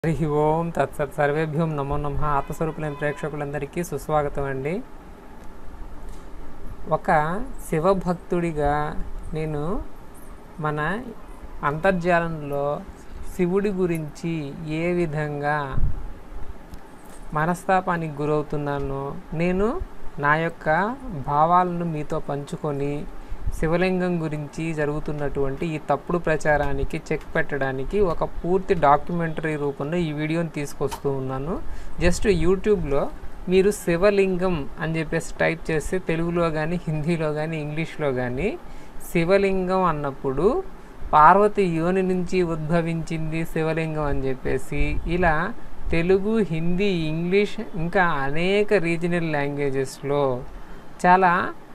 హరి ఓం తత్సత్ సర్వేభ్యం నమో నమ ఆత్మస్వరూపులైన ప్రేక్షకులందరికీ సుస్వాగతం అండి ఒక శివభక్తుడిగా నేను మన అంతర్జాలంలో శివుడి గురించి ఏ విధంగా మనస్తాపానికి గురవుతున్నానో నేను నా యొక్క భావాలను మీతో పంచుకొని శివలింగం గురించి జరుగుతున్నటువంటి ఈ తప్పుడు ప్రచారానికి చెక్ పెట్టడానికి ఒక పూర్తి డాక్యుమెంటరీ రూపంలో ఈ వీడియోని తీసుకొస్తూ ఉన్నాను జస్ట్ యూట్యూబ్లో మీరు శివలింగం అని చెప్పేసి టైప్ చేస్తే తెలుగులో కానీ హిందీలో కానీ ఇంగ్లీష్లో కానీ శివలింగం అన్నప్పుడు పార్వతి యోని నుంచి ఉద్భవించింది శివలింగం అని చెప్పేసి ఇలా తెలుగు హిందీ ఇంగ్లీష్ ఇంకా అనేక రీజనల్ లాంగ్వేజెస్లో చాలా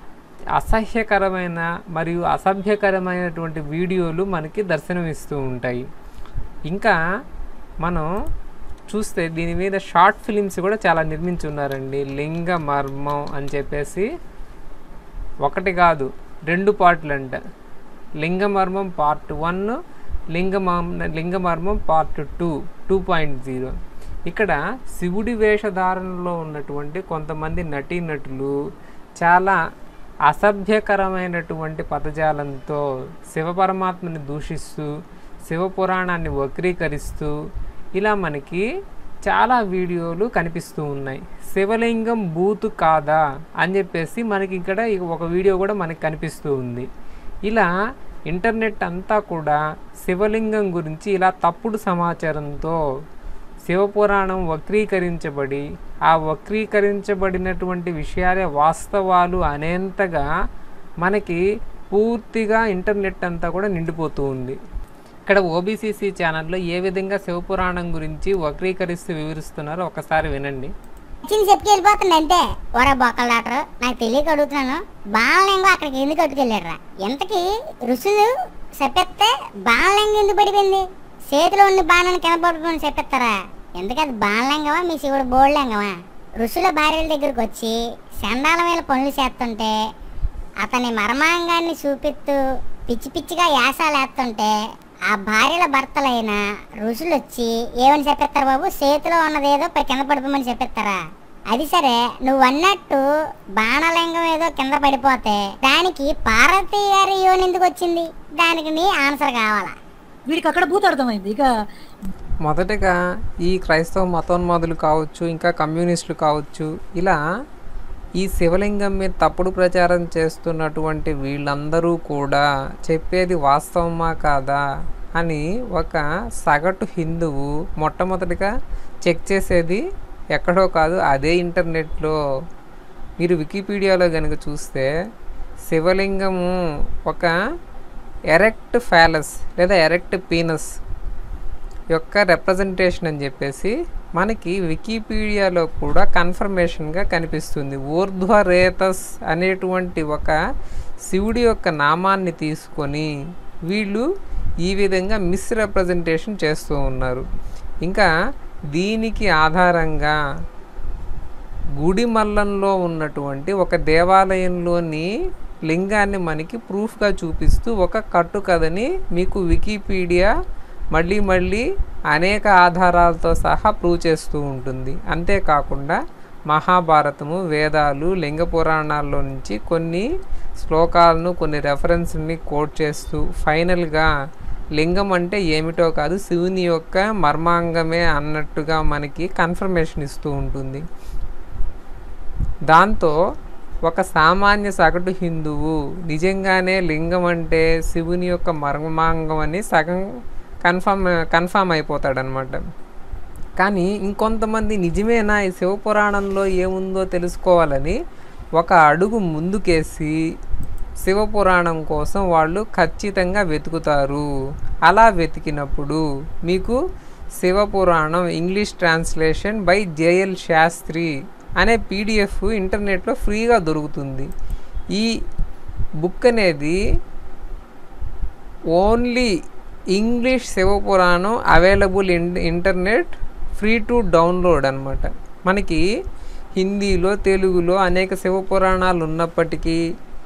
అసహ్యకరమైన మరియు అసభ్యకరమైనటువంటి వీడియోలు మనకి దర్శనమిస్తూ ఉంటాయి ఇంకా మనం చూస్తే దీని మీద షార్ట్ ఫిలిమ్స్ కూడా చాలా నిర్మించున్నారండి లింగ మర్మం అని చెప్పేసి ఒకటి కాదు రెండు పార్ట్లు అంట లింగమర్మం పార్ట్ వన్ లింగమం లింగమర్మం part two two point zero ఇక్కడ శివుడి వేషధారణలో ఉన్నటువంటి కొంతమంది నటీనటులు చాలా అసభ్యకరమైనటువంటి పదజాలంతో శివపరమాత్మని దూషిస్తూ శివపురాణాన్ని వక్రీకరిస్తూ ఇలా మనకి చాలా వీడియోలు కనిపిస్తూ ఉన్నాయి శివలింగం బూతు కాదా అని చెప్పేసి మనకి ఇక్కడ ఒక వీడియో కూడా మనకి కనిపిస్తూ ఉంది ఇలా ఇంటర్నెట్ అంతా కూడా శివలింగం గురించి ఇలా తప్పుడు సమాచారంతో శివపురాణం వక్రీకరించబడి ఆ వక్రీకరించబడినటువంటి విషయాలే వాస్తవాలు అనేంతగా మనకి పూర్తిగా ఇంటర్నెట్ అంతా కూడా నిండిపోతూ ఉంది ఇక్కడ ఓబీసీసీ ఛానల్లో ఏ విధంగా శివపురాణం గురించి వక్రీకరిస్తూ వివరిస్తున్నారో ఒకసారి వినండి చిన్న చెప్పి వెళ్ళిపోతుంది అంతే ఓరా బొక్కల డాక్టర్ నాకు తెలియక అడుగుతున్నాను బాలలింగం అక్కడికి ఎందుకు అట్టుకెళ్ళారా ఎంతకి ఋషులు చెప్పేస్తే బాలలింగం ఎందుకు పడిపోయింది చేతిలో ఉన్న బాణాన్ని కింద పడుకుని చెప్పేస్తారా ఎందుకది బాలలింగమా మీ శివుడు బోళ్ళలింగమా ఋషుల భార్యల దగ్గరకు వచ్చి చండాల మీద పనులు చేస్తుంటే అతని మర్మాంగాన్ని చూపిస్తూ పిచ్చి పిచ్చిగా యాసాలు వేస్తుంటే ఆ భార్యల భర్తలైన ఋషులు వచ్చి ఏమని చెప్పేస్తారు బాబు చేతిలో ఉన్నదేదో పై కింద పడిపోమని చెప్పేస్తారా అది సరే నువ్వు అన్నట్టు బాణలింగం ఏదో కింద పడిపోతే దానికి పార్వతీ గారి యోని ఎందుకు వచ్చింది దానికి నీ ఆన్సర్ కావాలా వీడికి అక్కడ భూత అర్థమైంది ఇక మొదటగా ఈ క్రైస్తవ మతోన్మాదులు కావచ్చు ఇంకా కమ్యూనిస్టులు కావచ్చు ఇలా ఈ శివలింగం మీద తప్పుడు ప్రచారం చేస్తున్నటువంటి వీళ్ళందరూ కూడా చెప్పేది వాస్తవమా కాదా అని ఒక సగటు హిందువు మొట్టమొదటిగా చెక్ చేసేది ఎక్కడో కాదు అదే ఇంటర్నెట్లో మీరు వికీపీడియాలో కనుక చూస్తే శివలింగము ఒక ఎరెక్ట్ ఫ్యాలస్ లేదా ఎరెక్ట్ పీనస్ యొక్క రిప్రజెంటేషన్ అని చెప్పేసి మనకి వికీపీడియాలో కూడా కన్ఫర్మేషన్గా కనిపిస్తుంది ఊర్ధ్వ రేతస్ అనేటువంటి ఒక శివుడి యొక్క నామాన్ని తీసుకొని వీళ్ళు ఈ విధంగా మిస్రిప్రజెంటేషన్ చేస్తూ ఉన్నారు ఇంకా దీనికి ఆధారంగా గుడిమల్లంలో ఉన్నటువంటి ఒక దేవాలయంలోని లింగాన్ని మనకి ప్రూఫ్గా చూపిస్తూ ఒక కట్టుకథని మీకు వికీపీడియా మళ్ళీ మళ్ళీ అనేక ఆధారాలతో సహా ప్రూవ్ చేస్తూ ఉంటుంది అంతేకాకుండా మహాభారతము వేదాలు లింగ పురాణాల్లో నుంచి కొన్ని శ్లోకాలను కొన్ని రెఫరెన్స్ని కోట్ చేస్తూ ఫైనల్గా లింగం అంటే ఏమిటో కాదు శివుని యొక్క మర్మాంగమే అన్నట్టుగా మనకి కన్ఫర్మేషన్ ఇస్తూ ఉంటుంది దాంతో ఒక సామాన్య సగటు హిందువు నిజంగానే లింగం అంటే శివుని యొక్క మర్మాంగం అని సగం కన్ఫర్మ్ కన్ఫామ్ అయిపోతాడనమాట కానీ ఇంకొంతమంది నిజమేనా ఈ శివపురాణంలో ఏముందో తెలుసుకోవాలని ఒక అడుగు ముందుకేసి శివపురాణం కోసం వాళ్ళు ఖచ్చితంగా వెతుకుతారు అలా వెతికినప్పుడు మీకు Shivapuranam English translation by JL Shastri అనే పీడిఎఫ్ ఇంటర్నెట్లో ఫ్రీగా దొరుకుతుంది ఈ బుక్ అనేది only English Shivapuranam available in internet free to download అనమాట మనకి హిందీలో తెలుగులో అనేక శివపురాణాలు ఉన్నప్పటికీ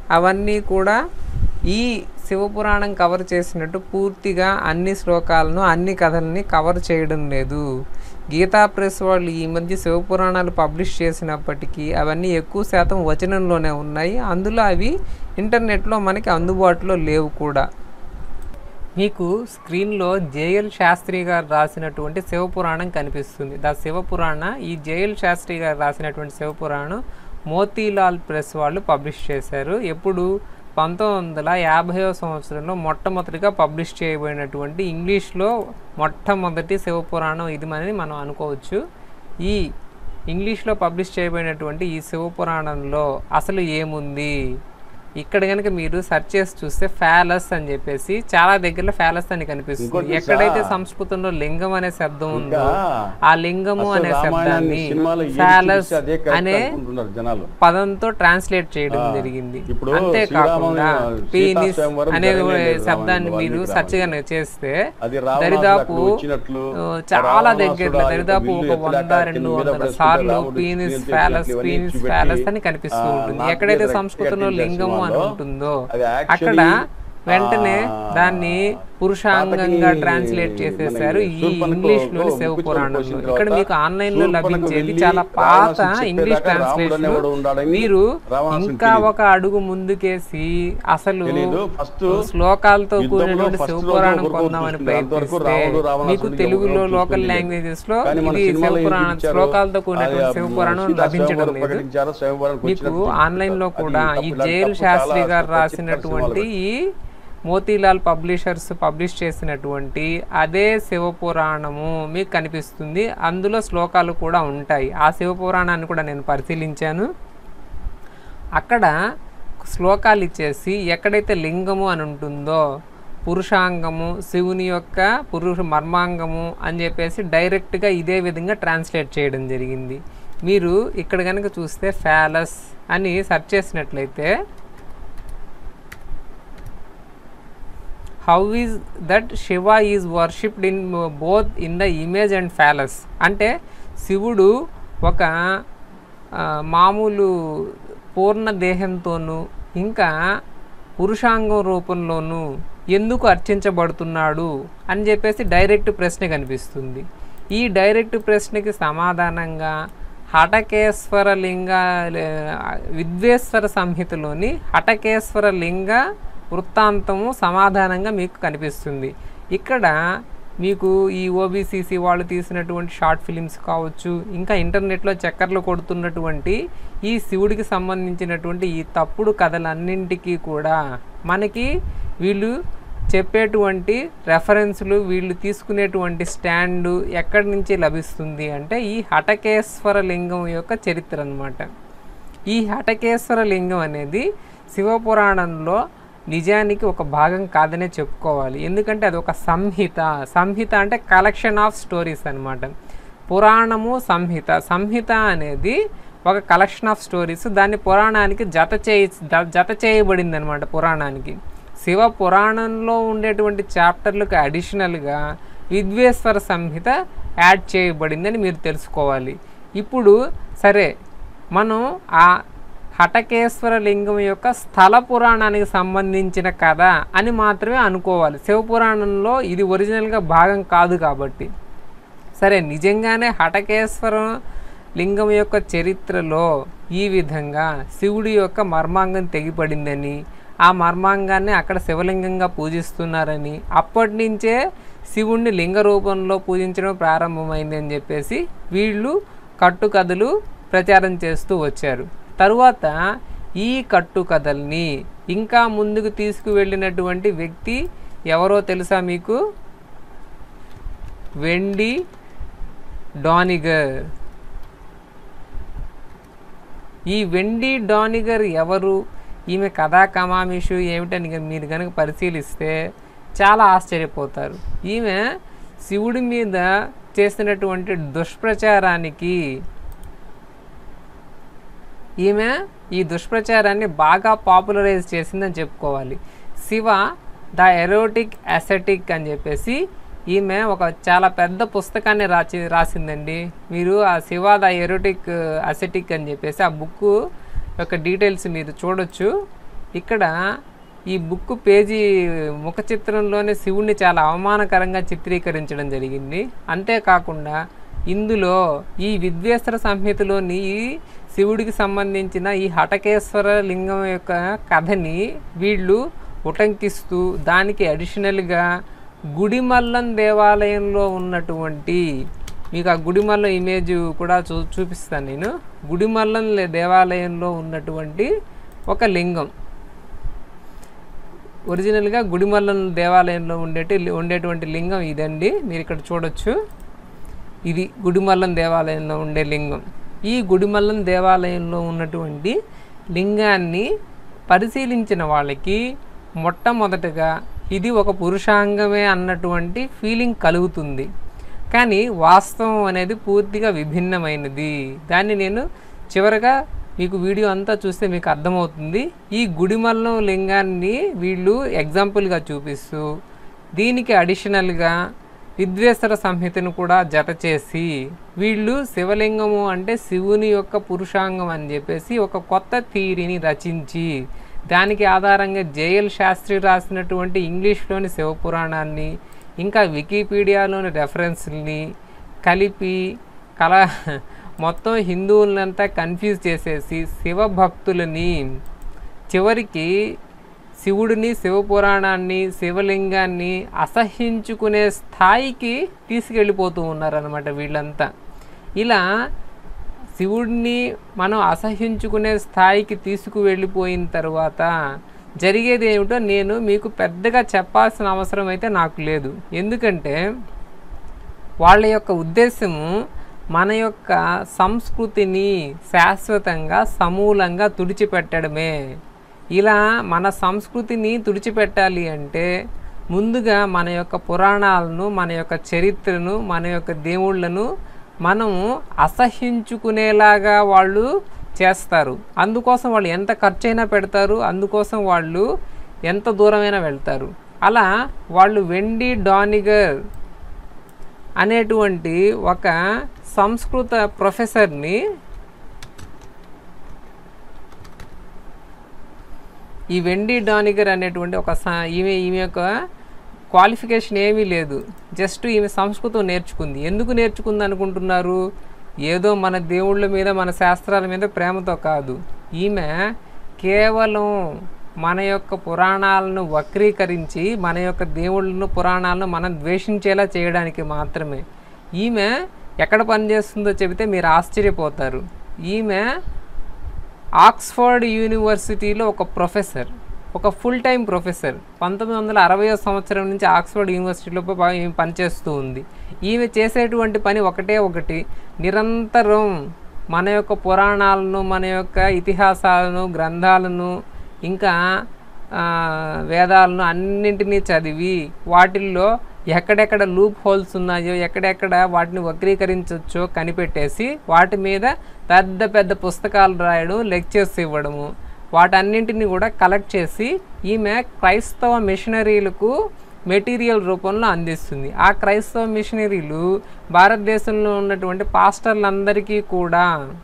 అవన్నీ కూడా ఈ శివపురాణం కవర్ చేసినట్టు పూర్తిగా అన్ని శ్లోకాలను అన్ని కథల్ని కవర్ చేయడం లేదు గీతా ప్రెస్ వాళ్ళు ఈ మధ్య శివపురాణాలు పబ్లిష్ చేసినప్పటికీ అవన్నీ ఎక్కువ శాతం వచనంలోనే ఉన్నాయి అందులో అవి ఇంటర్నెట్లో మనకి అందుబాటులో లేవు కూడా మీకు స్క్రీన్లో జేఎల్ శాస్త్రి గారు రాసినటువంటి శివపురాణం కనిపిస్తుంది ద శివపురాణ ఈ జేఎల్ శాస్త్రి గారు రాసినటువంటి శివపురాణం మోతీలాల్ ప్రెస్ వాళ్ళు పబ్లిష్ చేశారు ఎప్పుడు పంతొమ్మిది వందల యాభైవ సంవత్సరంలో మొట్టమొదటిగా పబ్లిష్ చేయబడినటువంటి ఇంగ్లీష్లో మొట్టమొదటి శివపురాణం ఇది అని మనం అనుకోవచ్చు ఈ ఇంగ్లీష్లో పబ్లిష్ చేయబడినటువంటి ఈ శివపురాణంలో అసలు ఏముంది ఇక్కడ కనుక మీరు సెర్చ్ చేసి చూస్తే ఫాలస్ అని చెప్పేసి చాలా దగ్గరలో ఫాలస్ అని కనిపిస్తుంది ఇంకోటి ఎక్కడైతే సా- సంస్కృతంలో లింగం అనే శబ్దం ఉందో ఇంకా ఆ లింగము అసలు అనే రామాయణాన్ని శబ్దాన్ని సినిమాలో ఏది ఫాలస్ చూపిస్తే అదే కరెక్ట్ అనే అనుకుంటున్నారు జనాలు పదంతో ట్రాన్స్లేట్ చేయడం ఆ, జరిగింది ఇప్పుడు అంతేకాకుండా శ్రీరామ- పీనిస్ సీతాస్వయంవరం అనే జరగలేదు శబ్దాన్ని రామాయణంలో, మీరు వాల్మీకి సెర్చ్ రామాయణంలో. చేస్తే అది రావణాసుడు దరిదాపు అక్కడ వచ్చినట్లు, ఆ, ఆ చాలా రావణాసుడు దగ్గరలో ఆ యొక్క దరిదాపు విల్లు ఒక ఎత్తులేక వంద కింద రెండు మీద వందల పడేస్తుంటే సార్లు రాముడు పీనిస్ చేతులు ప్యాలెస్ ఇవన్నీ పీనిస్ చూపెట్టి, ప్యాలెస్ అని కనిపిస్తూ ఆ, ఉంటుంది నాకు ఎక్కడైతే దగ్గర సంస్కృతంలో కట్టించే లింగము అని సినిమాలో ఉంటుందో అది అక్కడ actually, వెంటనే ఆ, దాన్ని పురుషాంగంగా తాతకి ట్రాన్స్లేట్ చేసేసారు మన ఈ శూర్పణఖ ఇంగ్లీష్ లోని ముక్కు శివ చెవులు పురాణంలో కోసిన ఇక్కడ తర్వాత మీకు ఆన్లైన్ లో శూర్పణఖ లభించేది వెళ్ళి చాలా పాత రావణాసురుడు ఇంగ్లీష్ చెప్పేదాకా రాముడు ట్రాన్స్లేషన్ అనేవాడు ఉండాడని మీరు రావణాసురుడికి ఇంకా తెలియదు. ఒక అడుగు ముందుకేసి అసలు తెలీదు. First శ్లోకాలతో యుద్ధంలో కూడినటువంటి first శివ రోజు పురాణం ఒకరికొకరు కొందామని చూసుకున్నారు. అంతవరకు ప్రయత్నిస్తే రాముడు, రావణాసురుడు మీకు ఎవరు తెలుగులో చూసుకుని లోకల్ తెలియదు. లాంగ్వేజెస్ లో కానీ మన ఇది శివ సినిమాలో ఏం పురాణం చూపించారో, శ్లోకాలతో అది కూడినటువంటి శివ పురాణం సీతా లభించడం స్వయంవరం లేదు ప్రకటించారో, స్వయంవరానికి మీకు వచ్చినట్టు ఆన్లైన్ లో చూపించారు. కూడా అది ఈ తప్పు, జైల్ తప్పు, శాస్త్రి చాలా గారు తప్పు, రాసినటువంటి సినిమాలు ఈ మోతీలాల్ పబ్లిషర్స్ పబ్లిష్ చేసినటువంటి అదే శివపురాణము మీకు కనిపిస్తుంది అందులో శ్లోకాలు కూడా ఉంటాయి ఆ శివపురాణాన్ని కూడా నేను పరిశీలించాను అక్కడ శ్లోకాలు ఇచ్చేసి ఎక్కడైతే లింగము అని ఉంటుందో పురుషాంగము శివుని యొక్క పురుష మర్మాంగము అని చెప్పేసి డైరెక్ట్గా ఇదే విధంగా ట్రాన్స్లేట్ చేయడం జరిగింది మీరు ఇక్కడ కనుక చూస్తే ఫ్యాలస్ అని సెర్చ్ చేసినట్లయితే how is that Shiva is worshipped in both in the image and phallus అంటే శివుడు ఒక ఆ, మామూలు పూర్ణ దేహంతోనూ ఇంకా పురుషాంగం రూపంలోనూ ఎందుకు అర్చించబడుతున్నాడు అని చెప్పేసి డైరెక్ట్ ప్రశ్న కనిపిస్తుంది ఈ డైరెక్ట్ ప్రశ్నకి సమాధానంగా హటకేశ్వర లింగ విద్వేశ్వర సంహితలోని హటకేశ్వర లింగ వృత్తాంతము సమాధానంగా మీకు కనిపిస్తుంది ఇక్కడ మీకు ఈ ఓబీసీసీ వాళ్ళు తీసినటువంటి షార్ట్ ఫిలిమ్స్ కావచ్చు ఇంకా ఇంటర్నెట్లో చక్కర్లు కొడుతున్నటువంటి ఈ శివుడికి సంబంధించినటువంటి ఈ తప్పుడు కథలన్నింటికీ కూడా మనకి వీళ్ళు చెప్పేటువంటి రెఫరెన్స్లు వీళ్ళు తీసుకునేటువంటి స్టాండు ఎక్కడి నుంచి లభిస్తుంది అంటే ఈ హటకేశ్వర లింగం యొక్క చరిత్ర అన్నమాట ఈ హటకేశ్వర లింగం అనేది శివపురాణంలో నిజానికి ఒక భాగం కాదనే చెప్పుకోవాలి ఎందుకంటే అది ఒక సంహిత సంహిత అంటే కలెక్షన్ ఆఫ్ స్టోరీస్ అన్నమాట పురాణము సంహిత సంహిత అనేది ఒక కలెక్షన్ ఆఫ్ స్టోరీస్ దాన్ని పురాణానికి జత చేయ ద- జత చేయబడింది అనమాట పురాణానికి శివ పురాణంలో ఉండేటువంటి చాప్టర్లకు అడిషనల్గా విద్వేశ్వర సంహిత యాడ్ చేయబడిందని మీరు తెలుసుకోవాలి ఇప్పుడు సరే మనం ఆ హటకేశ్వర లింగం యొక్క స్థల పురాణానికి సంబంధించిన కథ అని మాత్రమే అనుకోవాలి శివపురాణంలో ఇది ఒరిజినల్గా భాగం కాదు కాబట్టి సరే నిజంగానే హటకేశ్వరం లింగం యొక్క చరిత్రలో ఈ విధంగా శివుడి యొక్క మర్మాంగం తెగిపడిందని ఆ మర్మాంగాన్ని అక్కడ శివలింగంగా పూజిస్తున్నారని అప్పటి నుంచే శివుణ్ణి లింగ రూపంలో పూజించడం ప్రారంభమైంది అని చెప్పేసి వీళ్ళు కట్టుకథలు ప్రచారం చేస్తూ వచ్చారు తరువాత ఈ కట్టుకథల్ని ఇంకా ముందుకు తీసుకువెళ్ళినటువంటి వ్యక్తి ఎవరో తెలుసా మీకు వెండి డానిగర్ ఈ వెండి డానిగర్ ఎవరు ఈమె కథా కమామిషు ఏమిటని గ- మీరు కనుక పరిశీలిస్తే చాలా ఆశ్చర్యపోతారు ఈమె శివుడి మీద చేసినటువంటి దుష్ప్రచారానికి ఈమె ఈ దుష్ప్రచారాన్ని బాగా పాపులరైజ్ చేసిందని చెప్పుకోవాలి శివ ద ఎరోటిక్ అసెటిక్ అని చెప్పేసి ఈమె ఒక చాలా పెద్ద పుస్తకాన్ని రాసి రాసిందండి మీరు ఆ శివ ద ఎరోటిక్ అసెటిక్ అని చెప్పేసి ఆ బుక్ యొక్క డీటెయిల్స్ మీరు చూడొచ్చు ఇక్కడ ఈ బుక్ పేజీ ముఖ చిత్రంలోనే శివుణ్ణి చాలా అవమానకరంగా చిత్రీకరించడం జరిగింది అంతేకాకుండా ఇందులో ఈ విద్వేశ్వర సంహితలోని ఈ శివుడికి సంబంధించిన ఈ హటకేశ్వర లింగం యొక్క కథని వీళ్ళు ఉటంకిస్తూ దానికి అడిషనల్గా గుడిమల్లం దేవాలయంలో ఉన్నటువంటి మీకు ఆ గుడిమల్లం ఇమేజ్ కూడా చూ చూపిస్తాను నేను గుడిమల్లం లే- దేవాలయంలో ఉన్నటువంటి ఒక లింగం ఒరిజినల్గా గుడిమల్లం దేవాలయంలో ఉండేటి ఉండేటువంటి లింగం ఇదండి మీరు ఇక్కడ చూడొచ్చు ఇది గుడిమల్లం దేవాలయంలో ఉండే లింగం ఈ గుడిమల్లం దేవాలయంలో ఉన్నటువంటి లింగాన్ని పరిశీలించిన వాళ్ళకి మొట్టమొదటగా ఇది ఒక పురుషాంగమే అన్నటువంటి ఫీలింగ్ కలుగుతుంది కానీ వాస్తవం అనేది పూర్తిగా విభిన్నమైనది దాన్ని నేను చివరగా మీకు వీడియో అంతా చూస్తే మీకు అర్థమవుతుంది ఈ గుడిమల్లం లింగాన్ని వీళ్ళు ఎగ్జాంపుల్గా చూపిస్తూ దీనికి అడిషనల్గా విద్వేశ్వర సంహితను కూడా జత చేసి వీళ్ళు శివలింగము అంటే శివుని యొక్క పురుషాంగం అని చెప్పేసి ఒక కొత్త థీరీని రచించి దానికి ఆధారంగా జేఎల్ శాస్త్రి రాసినటువంటి ఇంగ్లీష్లోని శివపురాణాన్ని ఇంకా వికీపీడియాలోని రెఫరెన్స్ని కలిపి కల మొత్తం హిందువులంతా కన్ఫ్యూజ్ చేసేసి శివభక్తులని చివరికి శివుడిని శివపురాణాన్ని శివలింగాన్ని అసహ్యించుకునే స్థాయికి తీసుకెళ్ళిపోతూ ఉన్నారనమాట వీళ్ళంతా ఇలా శివుడిని మనం అసహ్యించుకునే స్థాయికి తీసుకువెళ్ళిపోయిన తర్వాత జరిగేది ఏమిటో నేను మీకు పెద్దగా చెప్పాల్సిన అవసరం అయితే నాకు లేదు ఎందుకంటే వాళ్ళ యొక్క ఉద్దేశము మన యొక్క సంస్కృతిని శాశ్వతంగా సమూలంగా తుడిచిపెట్టడమే ఇలా మన సంస్కృతిని తుడిచిపెట్టాలి అంటే ముందుగా మన యొక్క పురాణాలను మన యొక్క చరిత్రను మన యొక్క దేవుళ్ళను మనము అసహ్యించుకునేలాగా వాళ్ళు చేస్తారు అందుకోసం వాళ్ళు ఎంత ఖర్చైనా పెడతారు అందుకోసం వాళ్ళు ఎంత దూరమైనా వెళ్తారు అలా వాళ్ళు వెండి డానిగర్ అనేటువంటి ఒక సంస్కృత ప్రొఫెసర్ని ఈ వెండి డానిగర్ అనేటువంటి ఒక స- ఈమె ఈమె యొక్క క్వాలిఫికేషన్ ఏమీ లేదు జస్ట్ ఈమె సంస్కృతం నేర్చుకుంది ఎందుకు నేర్చుకుంది అనుకుంటున్నారు ఏదో మన దేవుళ్ళ మీద మన శాస్త్రాల మీద ప్రేమతో కాదు ఈమె కేవలం మన యొక్క పురాణాలను వక్రీకరించి మన యొక్క దేవుళ్ళను పురాణాలను మనం ద్వేషించేలా చేయడానికి మాత్రమే ఈమె ఎక్కడ పనిచేస్తుందో చెబితే మీరు ఆశ్చర్యపోతారు ఈమె ఆక్స్ఫర్డ్ యూనివర్సిటీలో ఒక ప్రొఫెసర్ ఒక ఫుల్ టైం ప్రొఫెసర్ పంతొమ్మిది వందల అరవై సంవత్సరం నుంచి ఆక్స్ఫర్డ్ యూనివర్సిటీలో ప- ఈమె పనిచేస్తూ ఉంది ఈమె చేసేటువంటి పని ఒకటే ఒకటి నిరంతరం మన యొక్క పురాణాలను మన యొక్క ఇతిహాసాలను గ్రంథాలను ఇంకా ఆ, వేదాలను అన్నింటినీ చదివి వాటిల్లో ఎక్కడెక్కడ లూప్ హోల్స్ ఉన్నాయో ఎక్కడెక్కడ వాటిని వక్రీకరించవచ్చో కనిపెట్టేసి వాటి మీద పెద్ద పెద్ద పుస్తకాలు రాయడం లెక్చర్స్ ఇవ్వడము వాటన్నింటిని కూడా కలెక్ట్ చేసి ఈమె క్రైస్తవ మిషనరీలకు మెటీరియల్ రూపంలో అందిస్తుంది ఆ క్రైస్తవ మిషనరీలు భారతదేశంలో ఉన్నటువంటి పాస్టర్లందరికీ కూడా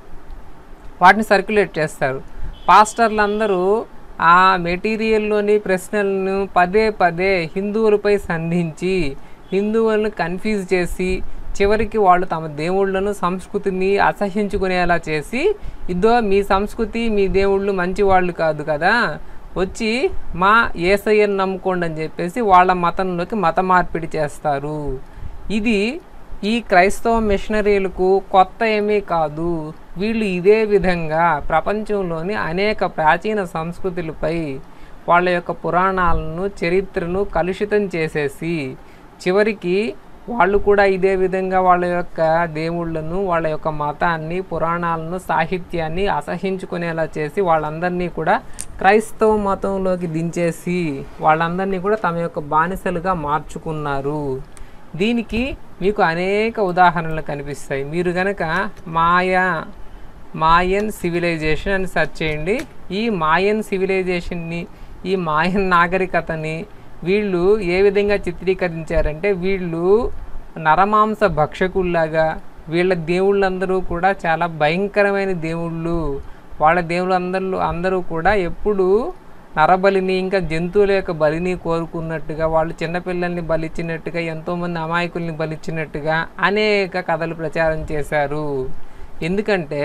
వాటిని సర్క్యులేట్ చేస్తారు పాస్టర్లందరూ ఆ మెటీరియల్లోని ప్రశ్నలను పదే పదే హిందువులపై సంధించి హిందువులను కన్ఫ్యూజ్ చేసి చివరికి వాళ్ళు తమ దేవుళ్ళను సంస్కృతిని అసహ్యించుకునేలా చేసి ఇదో మీ సంస్కృతి మీ దేవుళ్ళు మంచి వాళ్ళు కాదు కదా వచ్చి మా ఏసయ్యను నమ్ముకోండి అని చెప్పేసి వాళ్ళ మతంలోకి మత మార్పిడి చేస్తారు ఇది ఈ క్రైస్తవ మిషనరీలకు కొత్త ఏమీ కాదు వీళ్ళు ఇదే విధంగా ప్రపంచంలోని అనేక ప్రాచీన సంస్కృతులపై వాళ్ళ యొక్క పురాణాలను చరిత్రను కలుషితం చేసేసి చివరికి వాళ్ళు కూడా ఇదే విధంగా వాళ్ళ యొక్క దేవుళ్ళను వాళ్ళ యొక్క మతాన్ని పురాణాలను సాహిత్యాన్ని అసహించుకునేలా చేసి వాళ్ళందరినీ కూడా క్రైస్తవ మతంలోకి దించేసి వాళ్ళందరినీ కూడా తమ యొక్క బానిసలుగా మార్చుకున్నారు దీనికి మీకు అనేక ఉదాహరణలు కనిపిస్తాయి మీరు గనక మాయా మాయన్ సివిలైజేషన్ అని సెర్చ్ చేయండి ఈ మాయన్ సివిలైజేషన్ని ఈ మాయన్ నాగరికతని వీళ్ళు ఏ విధంగా చిత్రీకరించారంటే వీళ్ళు నరమాంస భక్షకుల్లాగా వీళ్ళ దేవుళ్ళందరూ కూడా చాలా భయంకరమైన దేవుళ్ళు వాళ్ళ దేవుళ్ళందరూ అందరూ కూడా ఎప్పుడూ నరబలిని ఇంకా జంతువుల యొక్క బలిని కోరుకున్నట్టుగా వాళ్ళు చిన్నపిల్లల్ని బలిచ్చినట్టుగా ఎంతోమంది అమాయకుల్ని బలిచ్చినట్టుగా అనేక కథలు ప్రచారం చేశారు ఎందుకంటే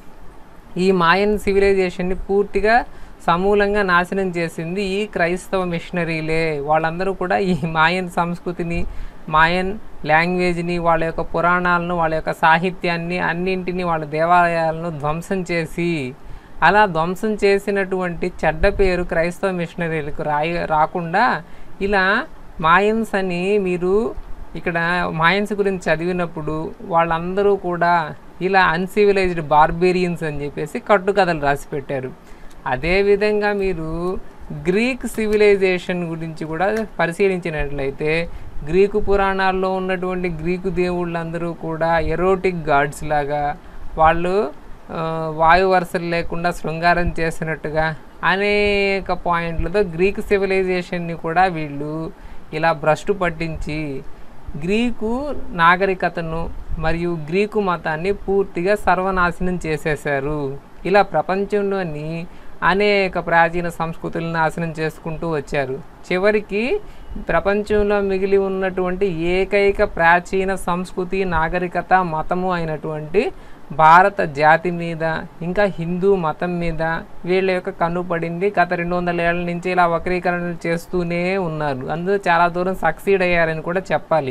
ఈ మాయన్ సివిలైజేషన్ని పూర్తిగా సమూలంగా నాశనం చేసింది ఈ క్రైస్తవ మిషనరీలే వాళ్ళందరూ కూడా ఈ మాయన్ సంస్కృతిని మాయన్ లాంగ్వేజ్ని వాళ్ళ యొక్క పురాణాలను వాళ్ళ యొక్క సాహిత్యాన్ని అన్నింటినీ వాళ్ళ దేవాలయాలను ధ్వంసం చేసి అలా ధ్వంసం చేసినటువంటి చెడ్డ పేరు క్రైస్తవ మిషనరీలకు రాయ రాకుండా ఇలా మాయన్స్ అని మీరు ఇక్కడ మాయన్స్ గురించి చదివినప్పుడు వాళ్ళందరూ కూడా ఇలా అన్సివిలైజ్డ్ బార్బేరియన్స్ అని చెప్పేసి కట్టుకథలు రాసి పెట్టారు అదేవిధంగా మీరు గ్రీక్ సివిలైజేషన్ గురించి కూడా పరిశీలించినట్లయితే గ్రీకు పురాణాల్లో ఉన్నటువంటి గ్రీకు దేవుళ్ళందరూ కూడా ఎరోటిక్ గాడ్స్ లాగా వాళ్ళు ఆ, వాయు వరుసలు లేకుండా శృంగారం చేసినట్టుగా అనేక పాయింట్లతో గ్రీక్ సివిలైజేషన్ని కూడా వీళ్ళు ఇలా భ్రష్టు పట్టించి గ్రీకు నాగరికతను మరియు గ్రీకు మతాన్ని పూర్తిగా సర్వనాశనం చేసేశారు ఇలా ప్రపంచంలోని అనేక ప్రాచీన సంస్కృతులను నాశనం చేసుకుంటూ వచ్చారు చివరికి ప్రపంచంలో మిగిలి ఉన్నటువంటి ఏకైక ప్రాచీన సంస్కృతి నాగరికత మతము అయినటువంటి భారత జాతి మీద ఇంకా హిందూ మతం మీద వీళ్ళ యొక్క కన్ను పడింది గత రెండు వందల ఏళ్ళ నుంచి ఇలా వక్రీకరణలు చేస్తూనే ఉన్నారు అందులో చాలా దూరం సక్సీడ్ అయ్యారని కూడా చెప్పాలి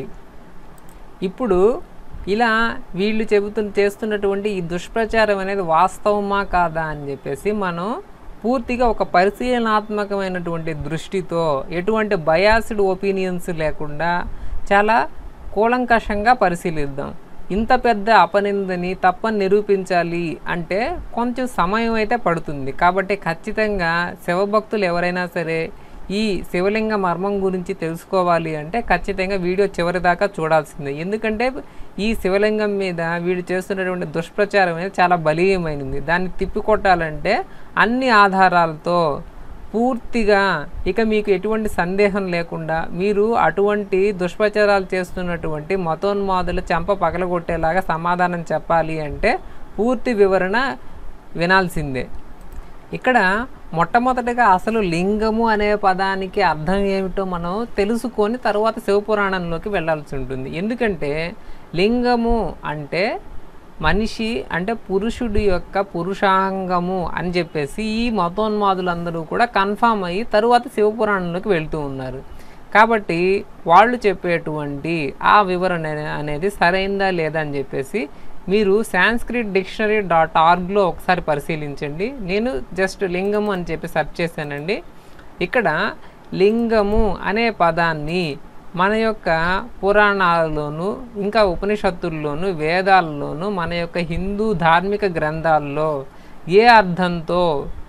ఇప్పుడు ఇలా వీళ్ళు చెబుతు చేస్తున్నటువంటి ఈ దుష్ప్రచారం అనేది వాస్తవమా కాదా అని చెప్పేసి మనం పూర్తిగా ఒక పరిశీలనాత్మకమైనటువంటి దృష్టితో ఎటువంటి బయాస్డ్ ఒపీనియన్స్ లేకుండా చాలా కూలంకషంగా పరిశీలిద్దాం ఇంత పెద్ద అపనిందని తప్పని నిరూపించాలి అంటే కొంచెం సమయం అయితే పడుతుంది కాబట్టి ఖచ్చితంగా శివభక్తులు ఎవరైనా సరే ఈ శివలింగ మర్మం గురించి తెలుసుకోవాలి అంటే ఖచ్చితంగా వీడియో చివరి దాకా చూడాల్సిందే ఎందుకంటే ఈ శివలింగం మీద వీడు చేస్తున్నటువంటి దుష్ప్రచారం అనేది చాలా బలీయమైనది దాన్ని తిప్పికొట్టాలంటే అన్ని ఆధారాలతో పూర్తిగా ఇక మీకు ఎటువంటి సందేహం లేకుండా మీరు అటువంటి దుష్ప్రచారాలు చేస్తున్నటువంటి మతోన్మాదుల చెంప పగలగొట్టేలాగా సమాధానం చెప్పాలి అంటే పూర్తి వివరణ వినాల్సిందే ఇక్కడ మొట్టమొదటిగా అసలు లింగము అనే పదానికి అర్థం ఏమిటో మనం తెలుసుకొని తర్వాత శివపురాణంలోకి వెళ్ళాల్సి ఉంటుంది ఎందుకంటే లింగము అంటే మనిషి అంటే పురుషుడి యొక్క పురుషాంగము అని చెప్పేసి ఈ మతోన్మాదులందరూ కూడా కన్ఫామ్ అయ్యి తరువాత శివపురాణంలోకి వెళ్తూ ఉన్నారు కాబట్టి వాళ్ళు చెప్పేటువంటి ఆ వివరణ అనేది సరైందా లేదా అని చెప్పేసి మీరు సాంస్క్రిట్ డిక్షనరీ డాట్ ఆర్గ్లో ఒకసారి పరిశీలించండి నేను జస్ట్ లింగము అని చెప్పి సెర్చ్ చేశానండి ఇక్కడ లింగము అనే పదాన్ని మన యొక్క పురాణాలలోను ఇంకా ఉపనిషత్తుల్లోను వేదాల్లోనూ మన యొక్క హిందూ ధార్మిక గ్రంథాల్లో ఏ అర్థంతో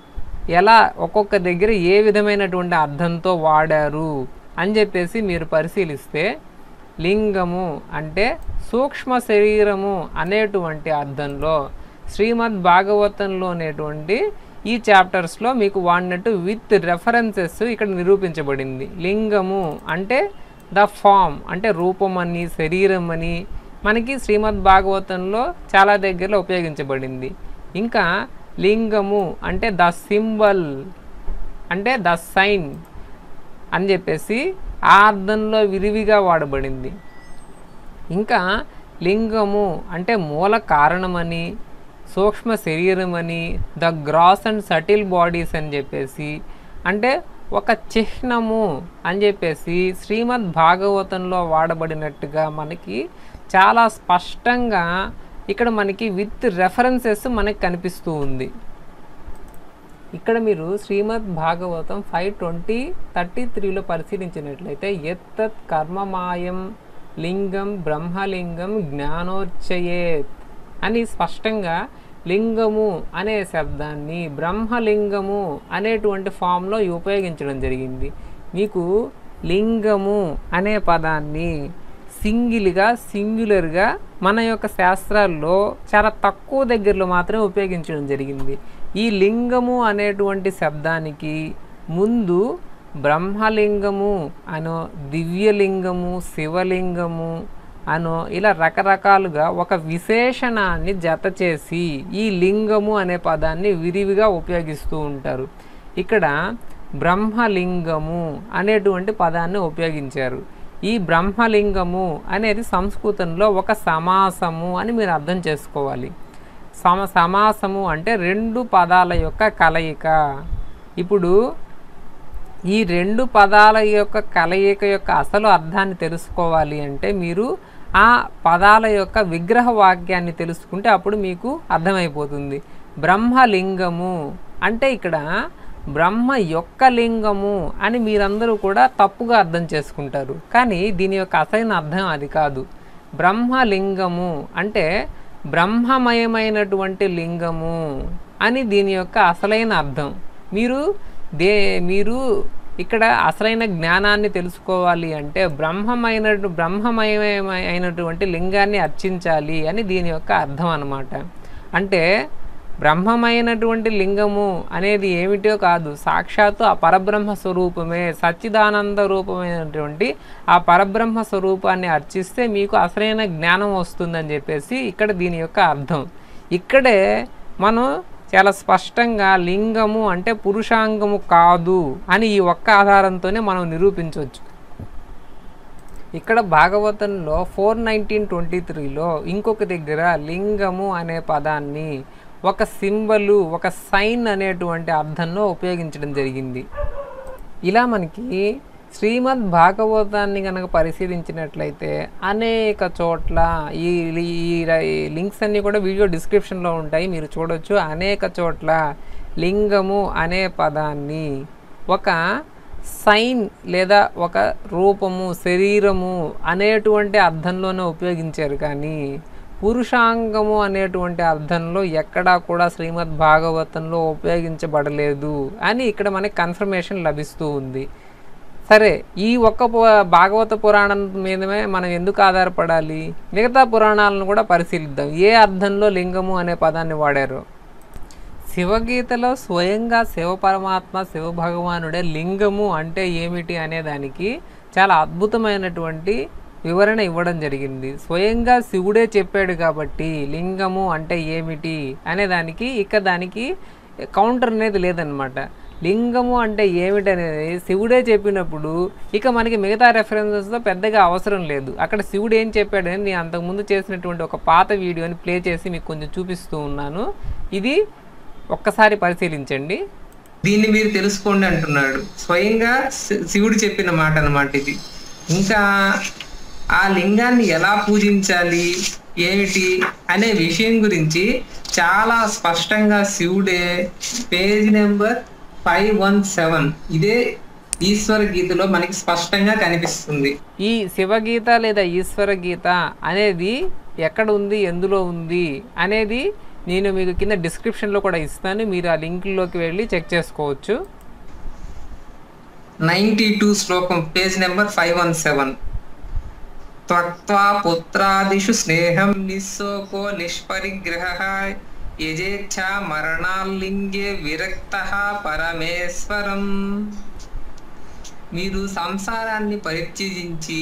ఎలా ఒక్కొక్క దగ్గర ఏ విధమైనటువంటి అర్థంతో వాడారు అని చెప్పేసి మీరు పరిశీలిస్తే లింగము అంటే సూక్ష్మ శరీరము అనేటువంటి అర్థంలో శ్రీమద్ భాగవతంలోనేటువంటి ఈ చాప్టర్స్లో మీకు వాడినట్టు విత్ రెఫరెన్సెస్ ఇక్కడ నిరూపించబడింది లింగము అంటే ద ఫామ్ అంటే రూపం అని శరీరం అని మనకి శ్రీమద్ భాగవతంలో చాలా దగ్గరలో ఉపయోగించబడింది ఇంకా లింగము అంటే ద సింబల్ అంటే ద సైన్ అని చెప్పేసి ఆ అర్థంలో విరివిగా వాడబడింది ఇంకా లింగము అంటే మూల కారణమని సూక్ష్మ శరీరం అని the gross and subtle bodies అని చెప్పేసి అంటే ఒక చిహ్నము అని చెప్పేసి శ్రీమద్ భాగవతంలో వాడబడినట్టుగా మనకి చాలా స్పష్టంగా ఇక్కడ మనకి విత్ రెఫరెన్సెస్ మనకి కనిపిస్తూ ఉంది ఇక్కడ మీరు Srimad Bhagavatam five twenty thirty త్రీలో పరిశీలించినట్లయితే ఎత్తత్ కర్మమాయం లింగం బ్రహ్మలింగం జ్ఞానోచ్చయేత్ అని స్పష్టంగా లింగము అనే శబ్దాన్ని బ్రహ్మలింగము అనేటువంటి ఫామ్లో ఉపయోగించడం జరిగింది మీకు లింగము అనే పదాన్ని సింగిల్గా సింగులర్గా మన యొక్క శాస్త్రాల్లో చాలా తక్కువ దగ్గరలో మాత్రమే ఉపయోగించడం జరిగింది ఈ లింగము అనేటువంటి శబ్దానికి ముందు బ్రహ్మలింగము అనో దివ్యలింగము శివలింగము అనో ఇలా రకరకాలుగా ఒక విశేషణాన్ని జత చేసి ఈ లింగము అనే పదాన్ని విరివిగా ఉపయోగిస్తూ ఉంటారు ఇక్కడ బ్రహ్మలింగము అనేటువంటి పదాన్ని ఉపయోగించారు ఈ బ్రహ్మలింగము అనేది సంస్కృతంలో ఒక సమాసము అని మీరు అర్థం చేసుకోవాలి సమ సమాసము అంటే రెండు పదాల యొక్క కలయిక ఇప్పుడు ఈ రెండు పదాల యొక్క కలయిక యొక్క అసలు అర్థాన్ని తెలుసుకోవాలి అంటే మీరు ఆ పదాల యొక్క విగ్రహ వాక్యాన్ని తెలుసుకుంటే అప్పుడు మీకు అర్థమైపోతుంది బ్రహ్మలింగము అంటే ఇక్కడ బ్రహ్మ యొక్క లింగము అని మీరందరూ కూడా తప్పుగా అర్థం చేసుకుంటారు కానీ దీని యొక్క అసలైన అర్థం అది కాదు బ్రహ్మలింగము అంటే బ్రహ్మమయమైనటువంటి లింగము అని దీని యొక్క అసలైన అర్థం మీరు దే మీరు ఇక్కడ అసలైన జ్ఞానాన్ని తెలుసుకోవాలి అంటే బ్రహ్మమైన బ్రహ్మమయమైనటువంటి లింగాన్ని అర్చించాలి అని దీని యొక్క అర్థం అన్నమాట అంటే బ్రహ్మమైనటువంటి లింగము అనేది ఏమిటో కాదు సాక్షాత్తు ఆ పరబ్రహ్మ స్వరూపమే సచ్చిదానంద రూపమైనటువంటి ఆ పరబ్రహ్మ స్వరూపాన్ని అర్చిస్తే మీకు అసలైన జ్ఞానం వస్తుందని చెప్పేసి ఇక్కడ దీని యొక్క అర్థం ఇక్కడే మనం చాలా స్పష్టంగా లింగము అంటే పురుషాంగము కాదు అని ఈ ఒక్క ఆధారంతోనే మనం నిరూపించవచ్చు ఇక్కడ భాగవతంలో ఫోర్ నైన్టీన్ ట్వంటీ త్రీలో ఇంకొక దగ్గర లింగము అనే పదాన్ని ఒక సింబలు ఒక సైన్ అనేటువంటి అర్థంలో ఉపయోగించడం జరిగింది ఇలా మనకి శ్రీమద్ భాగవతాన్ని కనుక పరిశీలించినట్లయితే అనేక చోట్ల ఈ ఈ ఈ లింక్స్ అన్నీ కూడా వీడియో డిస్క్రిప్షన్లో ఉంటాయి మీరు చూడొచ్చు అనేక చోట్ల లింగము అనే పదాన్ని ఒక సైన్ లేదా ఒక రూపము శరీరము అనేటువంటి అర్థంలోనే ఉపయోగించారు కానీ పురుషాంగము అనేటువంటి అర్థంలో ఎక్కడా కూడా శ్రీమద్ భాగవతంలో ఉపయోగించబడలేదు అని ఇక్కడ మనకి కన్ఫర్మేషన్ లభిస్తూ ఉంది సరే ఈ ఒక్క పు- భాగవత పురాణం మీదమే మనం ఎందుకు ఆధారపడాలి మిగతా పురాణాలను కూడా పరిశీలిద్దాం ఏ అర్థంలో లింగము అనే పదాన్ని వాడారు శివగీతలో స్వయంగా శివ పరమాత్మ శివ భగవానుడే లింగము అంటే ఏమిటి అనే దానికి చాలా అద్భుతమైనటువంటి వివరణ ఇవ్వడం జరిగింది స్వయంగా శివుడే చెప్పాడు కాబట్టి లింగము అంటే ఏమిటి అనే దానికి ఇక దానికి కౌంటర్ అనేది లేదనమాట లింగము అంటే ఏమిటనేది శివుడే చెప్పినప్పుడు ఇక మనకి మిగతా రెఫరెన్సెస్తో పెద్దగా అవసరం లేదు అక్కడ శివుడు ఏం చెప్పాడని నేను అంతకుముందు చేసినటువంటి ఒక పాత వీడియోని ప్లే చేసి మీకు కొంచెం చూపిస్తూ ఉన్నాను ఇది ఒక్కసారి పరిశీలించండి దీన్ని మీరు తెలుసుకోండి అంటున్నాడు స్వయంగా శి- శివుడు చెప్పిన మాట అన్నమాట ఇది ఇంకా ఆ లింగాన్ని ఎలా పూజించాలి ఏమిటి అనే విషయం గురించి చాలా స్పష్టంగా శివుడే page number five one seven ఇదే ఈశ్వర గీతలో మనకి స్పష్టంగా కనిపిస్తుంది ఈ శివగీత లేదా ఈశ్వర గీత అనేది ఎక్కడ ఉంది ఎందులో ఉంది అనేది నేను మీకు కింద డిస్క్రిప్షన్లో కూడా ఇస్తాను మీరు ఆ లింక్లోకి వెళ్ళి చెక్ చేసుకోవచ్చు నైంటీ టూ శ్లోకం page number five one seven త్వక్త్వా పుత్రాదిషు స్నేహం నిస్సోకో నిష్పరిగ్రహ యజేచ్ఛా మరణాల్లింగే విరక్త పరమేశ్వరం మీరు సంసారాన్ని పరిత్యజించి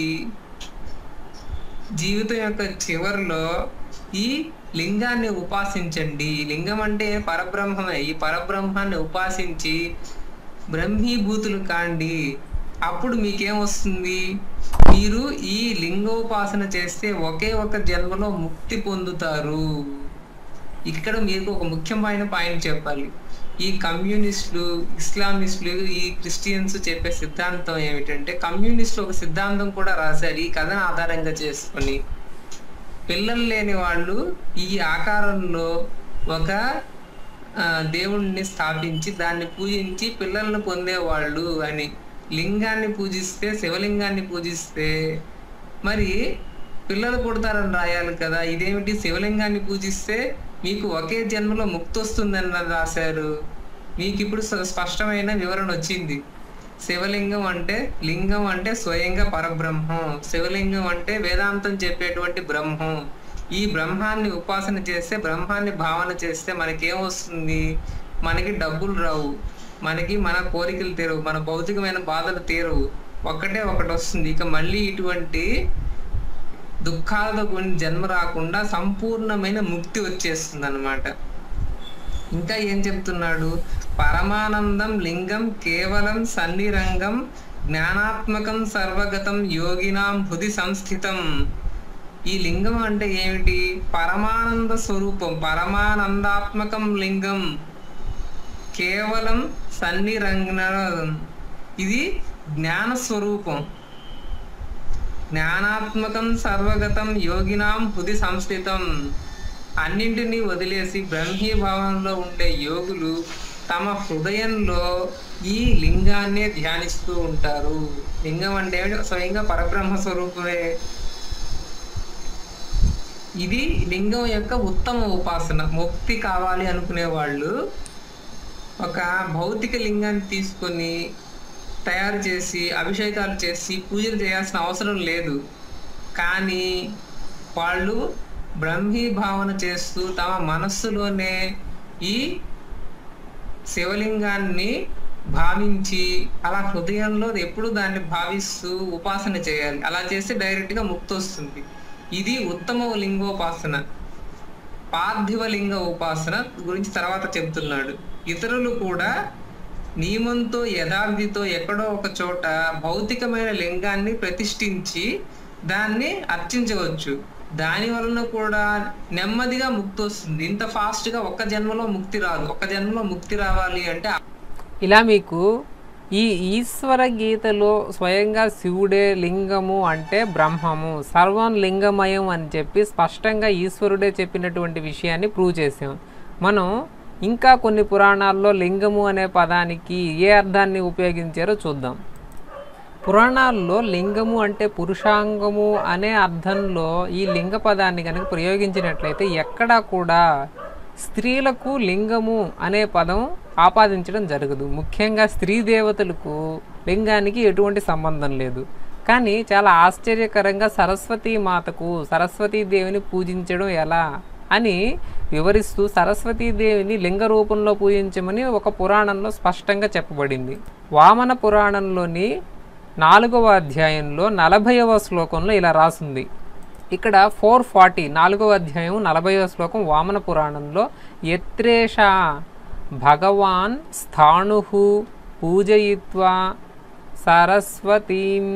జీవితం యొక్క చివరిలో ఈ లింగాన్ని ఉపాసించండి లింగం అంటే పరబ్రహ్మమే ఈ పరబ్రహ్మాన్ని ఉపాసించి బ్రహ్మీభూతులు కాండి అప్పుడు మీకేం వస్తుంది మీరు ఈ లింగోపాసన చేస్తే ఒకే ఒక జన్మలో ముక్తి పొందుతారు ఇక్కడ మీకు ఒక ముఖ్యమైన పాయింట్ చెప్పాలి ఈ కమ్యూనిస్టులు ఇస్లామిస్టులు ఈ క్రిస్టియన్స్ చెప్పే సిద్ధాంతం ఏమిటంటే కమ్యూనిస్టులు ఒక సిద్ధాంతం కూడా రాశారు ఈ కథను ఆధారంగా చేసుకొని పిల్లలు లేని వాళ్ళు ఈ ఆకారంలో ఒక ఆ, దేవుణ్ణి స్థాపించి దాన్ని పూజించి పిల్లల్ని పొందేవాళ్ళు అని లింగాన్ని పూజిస్తే శివలింగాన్ని పూజిస్తే మరి పిల్లలు పుడతారని రాయాలి కదా ఇదేమిటి శివలింగాన్ని పూజిస్తే మీకు ఒకే జన్మలో ముక్తి వస్తుందని రాశారు మీకు ఇప్పుడు స్ప- స్పష్టమైన వివరణ వచ్చింది శివలింగం అంటే లింగం అంటే స్వయంగా పరబ్రహ్మం శివలింగం అంటే వేదాంతం చెప్పేటువంటి బ్రహ్మం ఈ బ్రహ్మాన్ని ఉపాసన చేస్తే బ్రహ్మాన్ని భావన చేస్తే మనకేం వస్తుంది మనకి డబ్బులు రావు మనకి మన కోరికలు తీరవు మన భౌతికమైన బాధలు తీరవు ఒక్కటే ఒకటి వస్తుంది ఇక మళ్ళీ ఇటువంటి దుఃఖాలతో కూడిన జన్మ రాకుండా సంపూర్ణమైన ముక్తి వచ్చేస్తుంది అనమాట ఇంకా ఏం చెప్తున్నాడు పరమానందం లింగం కేవలం సన్నిరంగం జ్ఞానాత్మకం సర్వగతం యోగినాం హృది సంస్థితం ఈ లింగం అంటే ఏమిటి పరమానంద స్వరూపం పరమానందాత్మకం లింగం కేవలం సన్నిరంగ ఇది జ్ఞాన స్వరూపం జ్ఞానాత్మకం సర్వగతం యోగినాం హృది సంస్థితం అన్నింటినీ వదిలేసి బ్రహ్మీభావంలో ఉండే యోగులు తమ హృదయంలో ఈ లింగాన్నే ధ్యానిస్తూ ఉంటారు లింగం అంటే ఏమిటి? స్వయంగా పరబ్రహ్మ స్వరూపమే ఇది లింగం యొక్క ఉత్తమ ఉపాసన ముక్తి కావాలి అనుకునే వాళ్ళు ఒక భౌతిక లింగాన్ని తీసుకొని తయారు చేసి అభిషేకాలు చేసి పూజలు చేయాల్సిన అవసరం లేదు కానీ వాళ్ళు బ్రహ్మీ భావన చేస్తూ తమ మనస్సులోనే ఈ శివలింగాన్ని భావించి అలా హృదయంలో ఎప్పుడు దాన్ని భావిస్తూ ఉపాసన చేయాలి అలా చేస్తే డైరెక్ట్గా ముక్తి వస్తుంది ఇది ఉత్తమ లింగోపాసన పార్థివ లింగ ఉపాసన గురించి తర్వాత చెప్తున్నాడు ఇతరులు కూడా నియమంతో యథావిధితో ఎక్కడో ఒక చోట భౌతికమైన లింగాన్ని ప్రతిష్ఠించి దాన్ని అర్చించవచ్చు దాని వలన కూడా నెమ్మదిగా ముక్తి వస్తుంది ఇంత ఫాస్ట్ గా ఒక్క జన్మలో ముక్తి రాదు ఒక్క జన్మలో ముక్తి రావాలి అంటే ఇలా మీకు ఈ ఈశ్వర గీతలో స్వయంగా శివుడే లింగము అంటే బ్రహ్మము సర్వం లింగమయం అని చెప్పి స్పష్టంగా ఈశ్వరుడే చెప్పినటువంటి విషయాన్ని ప్రూవ్ చేసాం మనం ఇంకా కొన్ని పురాణాల్లో లింగము అనే పదానికి ఏ అర్థాన్ని ఉపయోగించారో చూద్దాం పురాణాల్లో లింగము అంటే పురుషాంగము అనే అర్థంలో ఈ లింగ పదాన్ని కనుక ప్రయోగించినట్లయితే ఎక్కడా కూడా స్త్రీలకు లింగము అనే పదం ఆపాదించడం జరగదు ముఖ్యంగా స్త్రీ దేవతలకు లింగానికి ఎటువంటి సంబంధం లేదు కానీ చాలా ఆశ్చర్యకరంగా సరస్వతీ మాతకు సరస్వతీ దేవిని పూజించడం ఎలా అని వివరిస్తూ సరస్వతీ దేవిని లింగ రూపంలో పూజించమని ఒక పురాణంలో స్పష్టంగా చెప్పబడింది వామన పురాణంలోని నాలుగవ అధ్యాయంలో నలభైవ శ్లోకంలో ఇలా రాసింది ఇక్కడ ఫోర్ ఫార్టీ నాలుగవ అధ్యాయం నలభైవ శ్లోకం వామన పురాణంలో ఎత్రేష భగవాన్ స్థాణు పూజయిత్వా సరస్వతీం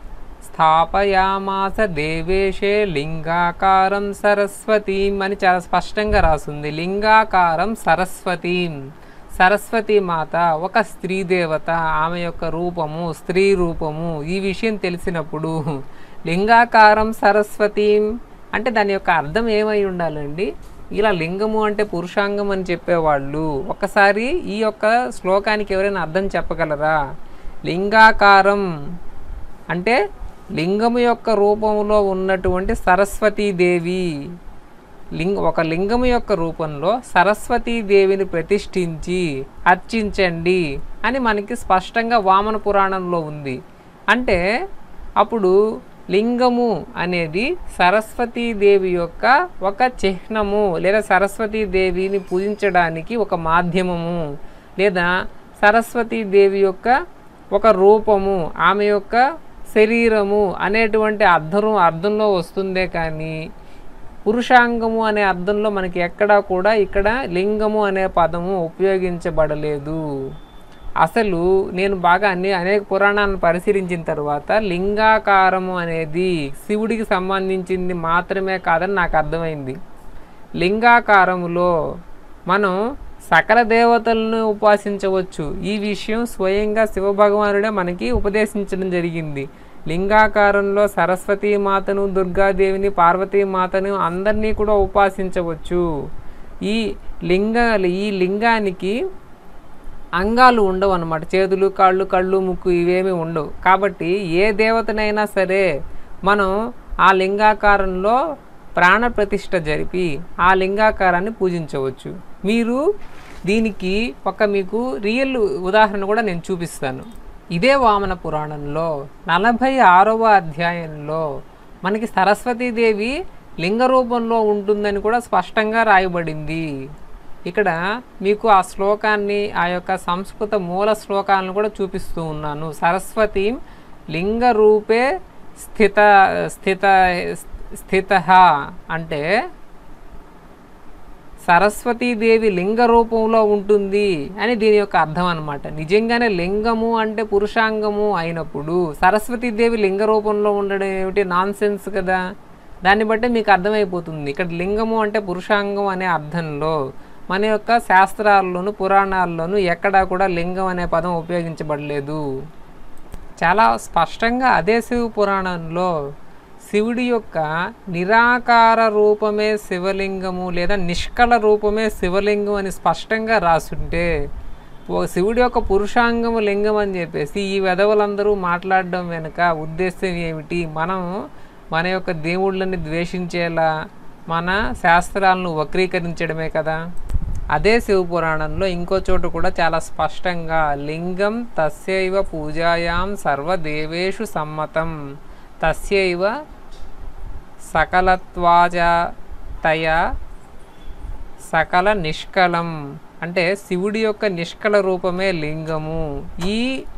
స్థాపయామాస దేవేశే లింగాకారం సరస్వతీం అని చాలా స్పష్టంగా రాసింది లింగాకారం సరస్వతీం సరస్వతి మాత ఒక స్త్రీ దేవత ఆమె యొక్క రూపము స్త్రీ రూపము ఈ విషయం తెలిసినప్పుడు లింగాకారం సరస్వతీం అంటే దాని యొక్క అర్థం ఏమై ఉండాలండి ఇలా లింగము అంటే పురుషాంగం అని చెప్పేవాళ్ళు ఒకసారి ఈ యొక్క శ్లోకానికి ఎవరైనా అర్థం చెప్పగలరా లింగాకారం అంటే లింగము యొక్క రూపంలో ఉన్నటువంటి సరస్వతీదేవి లింగ ఒక లింగము యొక్క రూపంలో సరస్వతీదేవిని ప్రతిష్ఠించి అర్చించండి అని మనకి స్పష్టంగా వామన పురాణంలో ఉంది అంటే అప్పుడు లింగము అనేది సరస్వతీదేవి యొక్క ఒక చిహ్నము లేదా సరస్వతీదేవిని పూజించడానికి ఒక మాధ్యమము లేదా సరస్వతీదేవి యొక్క ఒక రూపము ఆమె యొక్క శరీరము అనేటువంటి అర్థం అర్థంలో వస్తుందే కానీ పురుషాంగము అనే అర్థంలో మనకి ఎక్కడా కూడా ఇక్కడ లింగము అనే పదము ఉపయోగించబడలేదు అసలు నేను బాగా అన్ని అనేక పురాణాలను పరిశీలించిన తర్వాత లింగాకారము అనేది శివుడికి సంబంధించింది మాత్రమే కాదని నాకు అర్థమైంది లింగాకారములో మనం సకల దేవతలను ఉపాసించవచ్చు ఈ విషయం స్వయంగా శివభగవానుడే మనకి ఉపదేశించడం జరిగింది లింగాకారంలో సరస్వతీ మాతను దుర్గాదేవిని పార్వతీమాతను అందరినీ కూడా ఉపాసించవచ్చు ఈ లింగ ఈ లింగానికి అంగాలు ఉండవు అన్నమాట చేతులు కాళ్ళు కళ్ళు ముక్కు ఇవేమీ ఉండవు కాబట్టి ఏ దేవతనైనా సరే మనం ఆ లింగాకారంలో ప్రాణ ప్రతిష్ఠ జరిపి ఆ లింగాకారాన్ని పూజించవచ్చు మీరు దీనికి ఒక మీకు రియల్ ఉదాహరణ కూడా నేను చూపిస్తాను ఇదే వామన పురాణంలో నలభై ఆరవ అధ్యాయంలో మనకి సరస్వతీదేవి లింగ రూపంలో ఉంటుందని కూడా స్పష్టంగా రాయబడింది ఇక్కడ మీకు ఆ శ్లోకాన్ని ఆ యొక్క సంస్కృత మూల శ్లోకాలను కూడా చూపిస్తూ ఉన్నాను సరస్వతి లింగ రూపే స్థిత స్థిత స్థిత అంటే సరస్వతీదేవి లింగ రూపంలో ఉంటుంది అని దీని యొక్క అర్థం అనమాట నిజంగానే లింగము అంటే పురుషాంగము అయినప్పుడు సరస్వతీదేవి లింగ రూపంలో ఉండడం ఏమిటి నాన్ సెన్స్ కదా దాన్ని బట్టి మీకు అర్థమైపోతుంది ఇక్కడ లింగము అంటే పురుషాంగం అనే అర్థంలో మన యొక్క శాస్త్రాల్లోనూ పురాణాల్లోనూ ఎక్కడా కూడా లింగం అనే పదం ఉపయోగించబడలేదు చాలా స్పష్టంగా అదే శివ పురాణంలో శివుడి యొక్క నిరాకార రూపమే శివలింగము లేదా నిష్కల రూపమే శివలింగం అని స్పష్టంగా రాసుంటే ఓ శివుడి యొక్క పురుషాంగము లింగం అని చెప్పేసి ఈ వెధవలందరూ మాట్లాడడం వెనుక ఉద్దేశం ఏమిటి మనం మన యొక్క దేవుళ్ళని ద్వేషించేలా మన శాస్త్రాలను వక్రీకరించడమే కదా అదే శివపురాణంలో ఇంకో చోట కూడా చాలా స్పష్టంగా లింగం తస్యైవ పూజాయాం సర్వదేవేషు సమ్మతం తస్యైవ సకలత్వాజ తయ సకల నిష్కలం అంటే శివుడి యొక్క నిష్కల రూపమే లింగము ఈ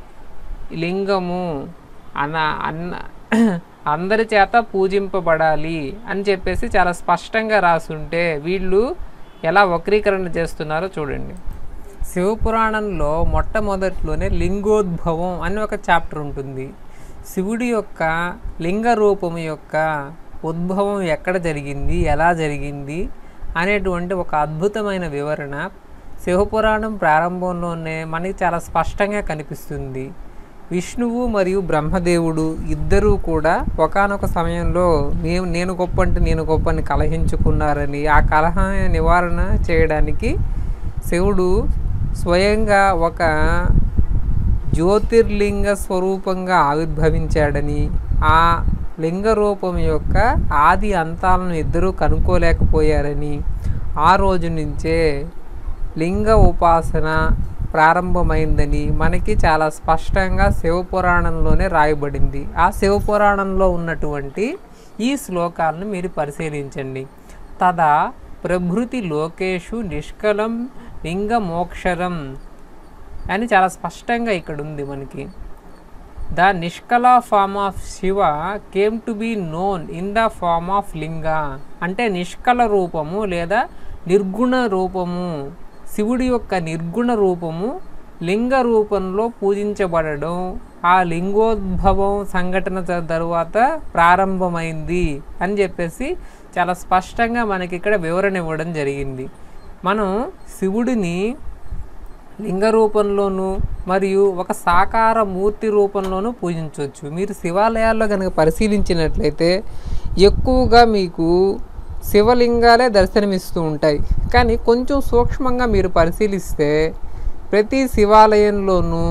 లింగము అన అన్న అందరి చేత పూజింపబడాలి అని చెప్పేసి చాలా స్పష్టంగా రాసుంటే వీళ్ళు ఎలా వక్రీకరణ చేస్తున్నారో చూడండి శివపురాణంలో మొట్టమొదట్లోనే లింగోద్భవం అని ఒక చాప్టర్ ఉంటుంది శివుడి యొక్క లింగ రూపం యొక్క ఉద్భవం ఎక్కడ జరిగింది ఎలా జరిగింది అనేటువంటి ఒక అద్భుతమైన వివరణ శివపురాణం ప్రారంభంలోనే మనకి చాలా స్పష్టంగా కనిపిస్తుంది విష్ణువు మరియు బ్రహ్మదేవుడు ఇద్దరూ కూడా ఒకానొక సమయంలో మేము నేను గొప్ప అంటే నేను గొప్ప అని కలహించుకున్నారని ఆ కలహ నివారణ చేయడానికి శివుడు స్వయంగా ఒక జ్యోతిర్లింగ స్వరూపంగా ఆవిర్భవించాడని ఆ లింగ రూపం యొక్క ఆది అంతాలను ఇద్దరూ కనుక్కోలేకపోయారని ఆ రోజు నుంచే లింగ ఉపాసన ప్రారంభమైందని మనకి చాలా స్పష్టంగా శివపురాణంలోనే రాయబడింది ఆ శివపురాణంలో ఉన్నటువంటి ఈ శ్లోకాలను మీరు పరిశీలించండి తదా ప్రభృతి లోకేషు నిష్కలం లింగ మోక్షరం అని చాలా స్పష్టంగా ఇక్కడ ఉంది మనకి the nishkala form of Shiva came to be known in the form of linga అంటే నిష్కల రూపము లేదా నిర్గుణ రూపము శివుడి యొక్క నిర్గుణ రూపము లింగ రూపంలో పూజించబడడం ఆ లింగోద్భవం సంఘటన త- తరువాత ప్రారంభమైంది అని చెప్పేసి చాలా స్పష్టంగా మనకి ఇక్కడ వివరణ ఇవ్వడం జరిగింది మనం శివుడిని లింగ రూపంలోనూ మరియు ఒక సాకార మూర్తి రూపంలోనూ పూజించవచ్చు మీరు శివాలయాల్లో కనుక పరిశీలించినట్లయితే ఎక్కువగా మీకు శివలింగాలే దర్శనమిస్తూ ఉంటాయి కానీ కొంచెం సూక్ష్మంగా మీరు పరిశీలిస్తే ప్రతి శివాలయంలోనూ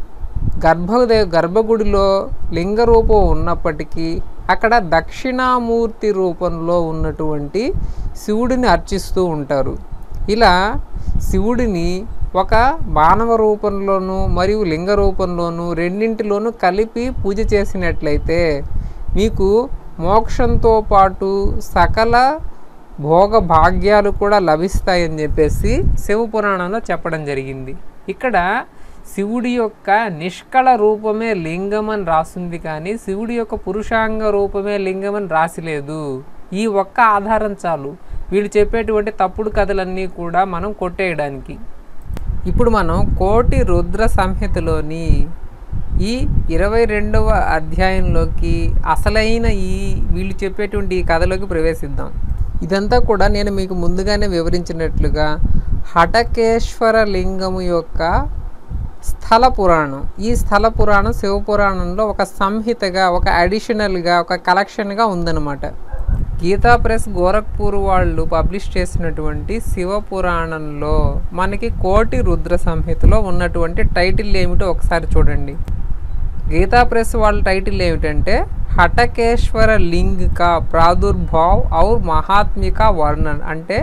గర్భదే గర్భగుడిలో లింగ రూపం ఉన్నప్పటికీ అక్కడ దక్షిణామూర్తి రూపంలో ఉన్నటువంటి శివుడిని అర్చిస్తూ ఉంటారు ఇలా శివుడిని ఒక మానవ రూపంలోనూ మరియు లింగ రూపంలోనూ రెండింటిలోనూ కలిపి పూజ చేసినట్లయితే మీకు మోక్షంతో పాటు సకల భోగ భాగ్యాలు కూడా లభిస్తాయని చెప్పేసి శివపురాణంలో చెప్పడం జరిగింది ఇక్కడ శివుడి యొక్క నిష్కళ రూపమే లింగం అని రాసింది కానీ శివుడి యొక్క పురుషాంగ రూపమే లింగం అని రాసిలేదు ఈ ఒక్క ఆధారం చాలు వీళ్ళు చెప్పేటువంటి తప్పుడు కథలన్నీ కూడా మనం కొట్టేయడానికి ఇప్పుడు మనం కోటి రుద్ర సంహితలోని ఈ ఇరవై రెండవ అధ్యాయంలోకి అసలైన ఈ వీళ్ళు చెప్పేటువంటి ఈ కథలోకి ప్రవేశిద్దాం ఇదంతా కూడా నేను మీకు ముందుగానే వివరించినట్లుగా హటకేశ్వర లింగము యొక్క స్థల పురాణం ఈ స్థల పురాణం శివపురాణంలో ఒక సంహితగా ఒక అడిషనల్గా ఒక కలెక్షన్గా ఉందన్నమాట గీతా ప్రెస్ గోరఖ్పూర్ వాళ్ళు పబ్లిష్ చేసినటువంటి శివ పురాణంలో మనకి కోటి రుద్ర సంహితలో ఉన్నటువంటి టైటిల్ ఏమిటో ఒకసారి చూడండి గీతా ప్రెస్ వాళ్ళ టైటిల్ ఏమిటంటే హటకేశ్వర లింగ్ కా ప్రాదుర్భావ్ ఔర్ మహాత్మిక వర్ణన్ అంటే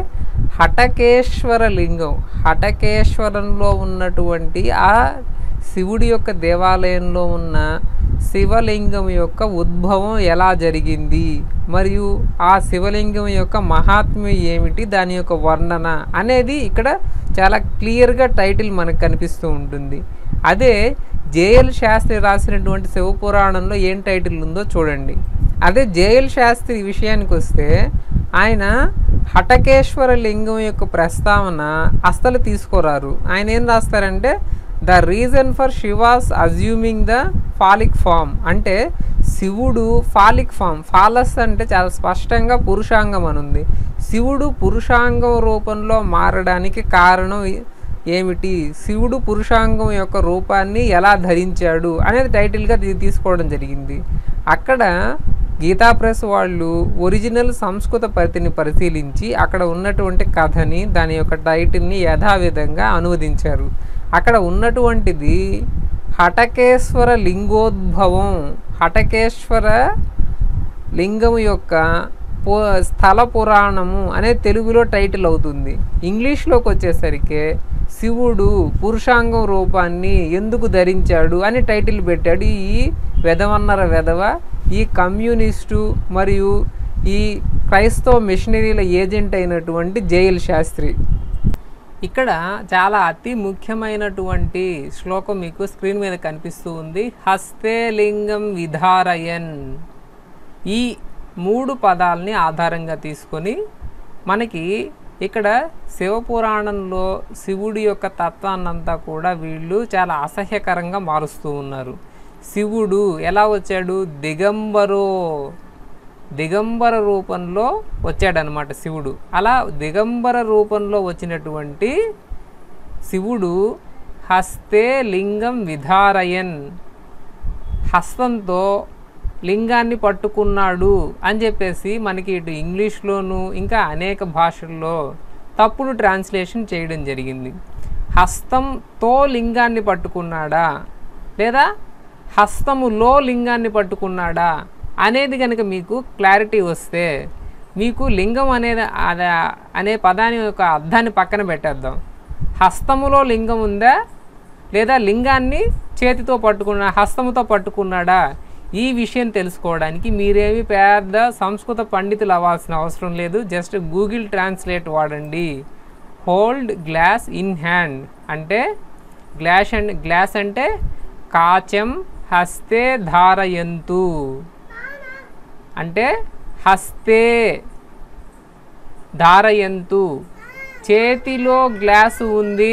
హటకేశ్వర లింగం హటకేశ్వరంలో ఉన్నటువంటి ఆ శివుడి యొక్క దేవాలయంలో ఉన్న శివలింగం యొక్క ఉద్భవం ఎలా జరిగింది మరియు ఆ శివలింగం యొక్క మహాత్మ్యం ఏమిటి దాని యొక్క వర్ణన అనేది ఇక్కడ చాలా క్లియర్గా టైటిల్ మనకు కనిపిస్తూ ఉంటుంది అదే జేఎల్ శాస్త్రి రాసినటువంటి శివపురాణంలో ఏం టైటిల్ ఉందో చూడండి అదే జేఎల్ శాస్త్రి విషయానికి వస్తే ఆయన హటకేశ్వర లింగం యొక్క ప్రస్తావన అస్సలు తీసుకురారు ఆయన ఏం రాస్తారంటే the reason for Shiva's assuming the phallic form అంటే శివుడు ఫాలిక్ ఫామ్ ఫాలస్ అంటే చాలా స్పష్టంగా పురుషాంగం అని ఉంది శివుడు పురుషాంగం రూపంలో మారడానికి కారణం ఏ- ఏమిటి శివుడు పురుషాంగం యొక్క రూపాన్ని ఎలా ధరించాడు అనేది టైటిల్గా తీ- తీసుకోవడం జరిగింది అక్కడ గీతా ప్రెస్ వాళ్ళు ఒరిజినల్ సంస్కృత పరిధిని పరిశీలించి అక్కడ ఉన్నటువంటి కథని దాని యొక్క టైటిల్ని యథావిధంగా అనువదించారు అక్కడ ఉన్నటువంటిది హటకేశ్వర లింగోద్భవం హటకేశ్వర లింగం యొక్క పు స్థల పురాణము అనే తెలుగులో టైటిల్ అవుతుంది ఇంగ్లీష్లోకి వచ్చేసరికి శివుడు పురుషాంగం రూపాన్ని ఎందుకు ధరించాడు అని టైటిల్ పెట్టాడు ఈ వెధవన్నర వెధవ ఈ కమ్యూనిస్టు మరియు ఈ క్రైస్తవ మిషనరీల ఏజెంట్ అయినటువంటి జైల్ శాస్త్రి ఇక్కడ చాలా అతి ముఖ్యమైనటువంటి శ్లోకం మీకు స్క్రీన్ మీద కనిపిస్తూ ఉంది హస్తే లింగం విధారయన్ ఈ మూడు పదాలని ఆధారంగా తీసుకొని మనకి ఇక్కడ శివపురాణంలో శివుడి యొక్క తత్వాన్నంతా కూడా వీళ్ళు చాలా అసహ్యకరంగా మారుస్తూ ఉన్నారు శివుడు ఎలా వచ్చాడు దిగంబరో దిగంబర రూపంలో వచ్చాడనమాట శివుడు అలా దిగంబర రూపంలో వచ్చినటువంటి శివుడు హస్తే లింగం విధారయన్ హస్తంతో లింగాన్ని పట్టుకున్నాడు అని చెప్పేసి మనకి ఇటు ఇంగ్లీష్లోను ఇంకా అనేక భాషల్లో తప్పుడు ట్రాన్స్లేషన్ చేయడం జరిగింది హస్తంతో లింగాన్ని పట్టుకున్నాడా లేదా హస్తములో లింగాన్ని పట్టుకున్నాడా అనేది కనుక మీకు క్లారిటీ వస్తే మీకు లింగం అనేది అద- అనే పదాని యొక్క అర్థాన్ని పక్కన పెట్టేద్దాం హస్తములో లింగం ఉందా లేదా లింగాన్ని చేతితో పట్టుకున్న హస్తముతో పట్టుకున్నాడా ఈ విషయం తెలుసుకోవడానికి మీరేమి పెద్ద సంస్కృత పండితులు అవ్వాల్సిన అవసరం లేదు జస్ట్ గూగుల్ ట్రాన్స్లేట్ వాడండి హోల్డ్ గ్లాస్ ఇన్ హ్యాండ్ అంటే గ్లాస్ అండ్ గ్లాస్ అంటే కాచం హస్తే ధారయంతు అంటే హస్తే ధారయంతు చేతిలో గ్లాసు ఉంది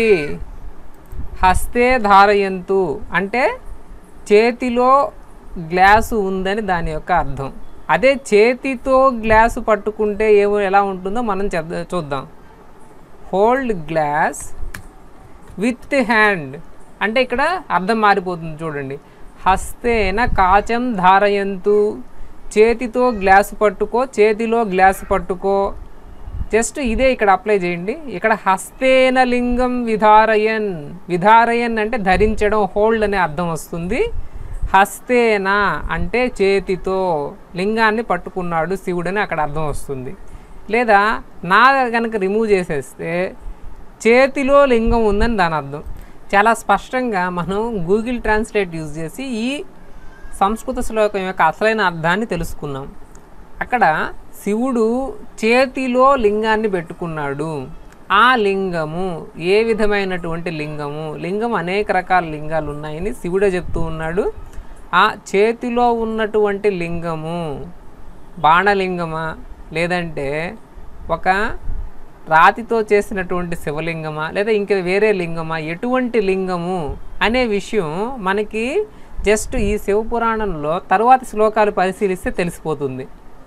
హస్తే ధారయంతు అంటే చేతిలో గ్లాసు ఉందని దాని యొక్క అర్థం అదే చేతితో గ్లాసు పట్టుకుంటే ఏమో ఎలా ఉంటుందో మనం చెద్ద- చూద్దాం హోల్డ్ గ్లాస్ విత్ హ్యాండ్ అంటే ఇక్కడ అర్థం మారిపోతుంది చూడండి హస్తేన కాచం ధారయంతు చేతితో గ్లాసు పట్టుకో చేతిలో గ్లాసు పట్టుకో జస్ట్ ఇదే ఇక్కడ అప్లై చేయండి ఇక్కడ హస్తేన లింగం విధారయన్ విధారయన్ అంటే ధరించడం హోల్డ్ అనే అర్థం వస్తుంది హస్తేన అంటే చేతితో లింగాన్ని పట్టుకున్నాడు శివుడని అక్కడ అర్థం వస్తుంది లేదా నా కనుక రిమూవ్ చేసేస్తే చేతిలో లింగం ఉందని దాని అర్థం చాలా స్పష్టంగా మనం గూగుల్ ట్రాన్స్లేట్ యూజ్ చేసి ఈ సంస్కృత శ్లోకం యొక్క అసలైన అర్థాన్ని తెలుసుకున్నాం అక్కడ శివుడు చేతిలో లింగాన్ని పెట్టుకున్నాడు ఆ లింగము ఏ విధమైనటువంటి లింగము లింగం అనేక రకాల లింగాలు ఉన్నాయని శివుడే చెప్తూ ఉన్నాడు ఆ చేతిలో ఉన్నటువంటి లింగము బాణలింగమా లేదంటే ఒక రాతితో చేసినటువంటి శివలింగమా లేదా ఇంక వేరే లింగమా ఎటువంటి లింగము అనే విషయం మనకి జస్ట్ ఈ శివపురాణంలో తరువాతి శ్లోకాలు పరిశీలిస్తే తెలిసిపోతుంది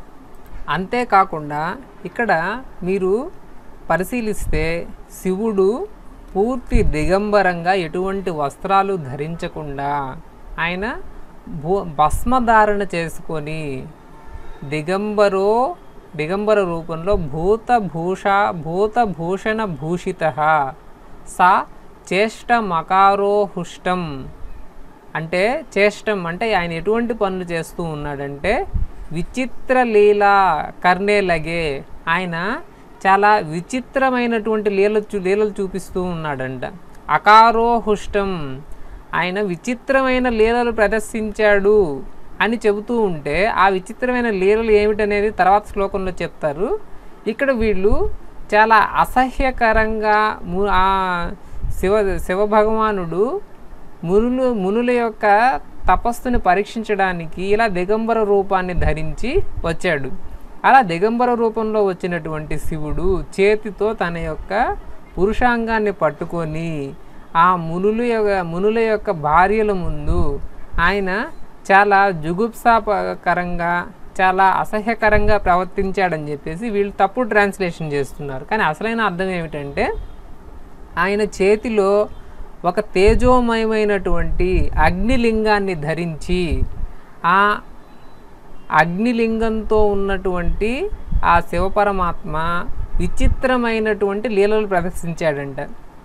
అంతేకాకుండా ఇక్కడ మీరు పరిశీలిస్తే శివుడు పూర్తి దిగంబరంగా ఎటువంటి వస్త్రాలు ధరించకుండా ఆయన భూ భస్మధారణ చేసుకొని దిగంబరో దిగంబర రూపంలో భూతభూష భూతభూషణ భూషిత సా చేష్టమకారో హుష్టం అంటే చేష్టం అంటే ఆయన ఎటువంటి పనులు చేస్తూ ఉన్నాడంటే విచిత్ర లీలా కర్ణేలగే ఆయన చాలా విచిత్రమైనటువంటి లీల చూ లీలలు చూపిస్తూ ఉన్నాడంట అకారో హుష్టం ఆయన విచిత్రమైన లీలలు ప్రదర్శించాడు అని చెబుతూ ఉంటే ఆ విచిత్రమైన లీలలు ఏమిటనేది తర్వాత శ్లోకంలో చెప్తారు ఇక్కడ వీళ్ళు చాలా అసహ్యకరంగా ము ఆ శివ శివభగవానుడు మునులు మునుల యొక్క తపస్సుని పరీక్షించడానికి ఇలా దిగంబర రూపాన్ని ధరించి వచ్చాడు అలా దిగంబర రూపంలో వచ్చినటువంటి శివుడు చేతితో తన యొక్క పురుషాంగాన్ని పట్టుకొని ఆ మునులు యొక్క మునుల యొక్క భార్యల ముందు ఆయన చాలా జుగుప్సాకరంగా చాలా అసహ్యకరంగా ప్రవర్తించాడని చెప్పేసి వీళ్ళు తప్పుడు ట్రాన్స్లేషన్ చేస్తున్నారు కానీ అసలైన అర్థం ఏమిటంటే ఆయన చేతిలో ఒక తేజోమయమైనటువంటి అగ్నిలింగాన్ని ధరించి ఆ అగ్నిలింగంతో ఉన్నటువంటి ఆ శివపరమాత్మ విచిత్రమైనటువంటి లీలలు ప్రదర్శించాడంట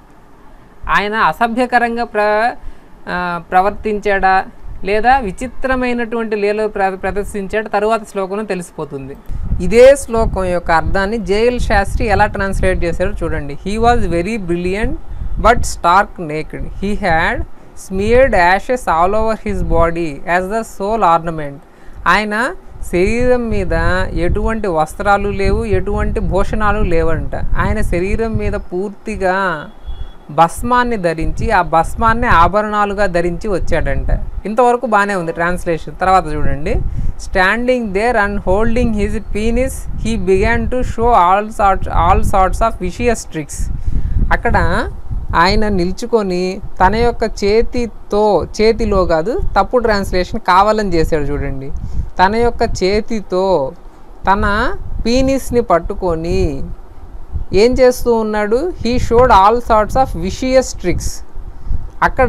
ఆయన అసభ్యకరంగా ప్ర ఆ, ప్రవర్తించాడా లేదా విచిత్రమైనటువంటి లీలలు ప్ర ప్రదర్శించాడు తరువాత శ్లోకంలో తెలిసిపోతుంది ఇదే శ్లోకం యొక్క అర్థాన్ని జేఎల్ శాస్త్రి ఎలా ట్రాన్స్లేట్ చేశారో చూడండి he was very brilliant but stark naked he had smeared ashes all over his body as the sole ornament ఆయన శరీరం మీద ఎటువంటి వస్త్రాలు లేవు ఎటువంటి భూషణాలు లేవంట ఆయన శరీరం మీద పూర్తిగా భస్మాన్ని ధరించి ఆ భస్మాన్ని ఆభరణాలుగా ధరించి వచ్చాడంట ఇంతవరకు బాగానే ఉంది ట్రాన్స్లేషన్ తర్వాత చూడండి standing there and holding his penis he began to show all sorts all sorts of vicious tricks అక్కడ ఆయన నిల్చుకొని తన యొక్క చేతితో చేతిలో కాదు తప్పు ట్రాన్స్లేషన్ కావాలని చేశాడు చూడండి తన యొక్క చేతితో తన పీనిస్ని పట్టుకొని ఏం చేస్తూ ఉన్నాడు he showed all sorts of vicious tricks అక్కడ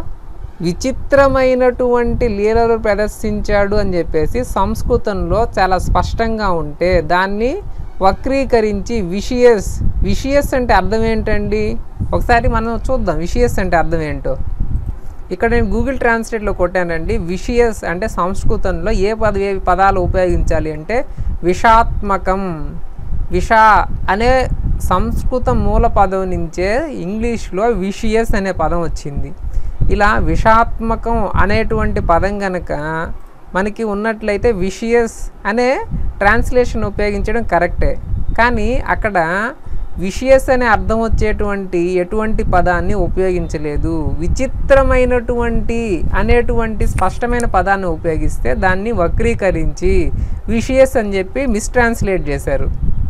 విచిత్రమైనటువంటి లీలలు ప్రదర్శించాడు అని చెప్పేసి సంస్కృతంలో చాలా స్పష్టంగా ఉంటే దాన్ని వక్రీకరించి విషియస్ విషియస్ అంటే అర్థం ఏంటండి ఒకసారి మనం చూద్దాం విషియస్ అంటే అర్థం ఏంటో ఇక్కడ నేను గూగుల్ ట్రాన్స్లేట్లో కొట్టానండి విషియస్ అంటే సంస్కృతంలో ఏ పద ఏ పదాలు ఉపయోగించాలి అంటే విషాత్మకం విష అనే సంస్కృత మూల పదం నుంచే ఇంగ్లీష్లో విషియస్ అనే పదం వచ్చింది ఇలా విషాత్మకం అనేటువంటి పదం గనక మనకి ఉన్నట్లయితే విషియస్ అనే ట్రాన్స్లేషన్ ఉపయోగించడం కరెక్టే కానీ అక్కడ విషియస్ అనే అర్థం వచ్చేటువంటి ఎటువంటి పదాన్ని ఉపయోగించలేదు విచిత్రమైనటువంటి అనేటువంటి స్పష్టమైన పదాన్ని ఉపయోగిస్తే దాన్ని వక్రీకరించి విషియస్ అని చెప్పి మిస్ట్రాన్స్లేట్ చేశారు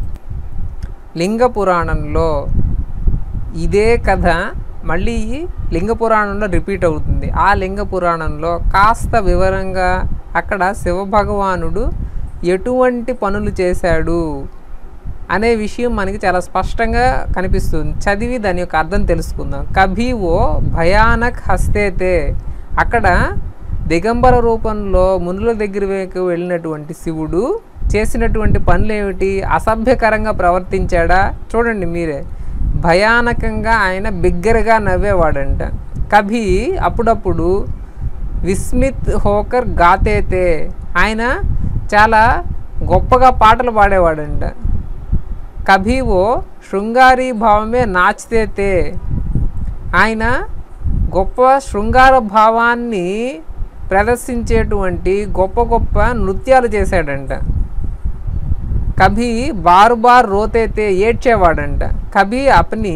లింగ పురాణంలో ఇదే కథ మళ్ళీ లింగ పురాణంలో రిపీట్ అవుతుంది ఆ లింగ పురాణంలో కాస్త వివరంగా అక్కడ శివభగవానుడు ఎటువంటి పనులు చేశాడు అనే విషయం మనకి చాలా స్పష్టంగా కనిపిస్తుంది చదివి దాని యొక్క అర్థం తెలుసుకుందాం కభీ ఓ భయానక్ హస్తేతే అక్కడ దిగంబర రూపంలో మునుల దగ్గరకు వెళ్ళినటువంటి శివుడు చేసినటువంటి పనులు ఏమిటి అసభ్యకరంగా ప్రవర్తించాడా చూడండి మీరే భయానకంగా ఆయన బిగ్గరగా నవ్వేవాడంట కభీ అప్పుడప్పుడు విస్మిత్ హోకర్ గాతేతే ఆయన చాలా గొప్పగా పాటలు పాడేవాడంట కభీ ఓ శృంగారీ భావమే నాచితేతే ఆయన గొప్ప శృంగార భావాన్ని ప్రదర్శించేటువంటి గొప్ప గొప్ప నృత్యాలు చేశాడంట కభీ బారు బార్ రోతేతే ఏడ్చేవాడంట కభీ అప్ని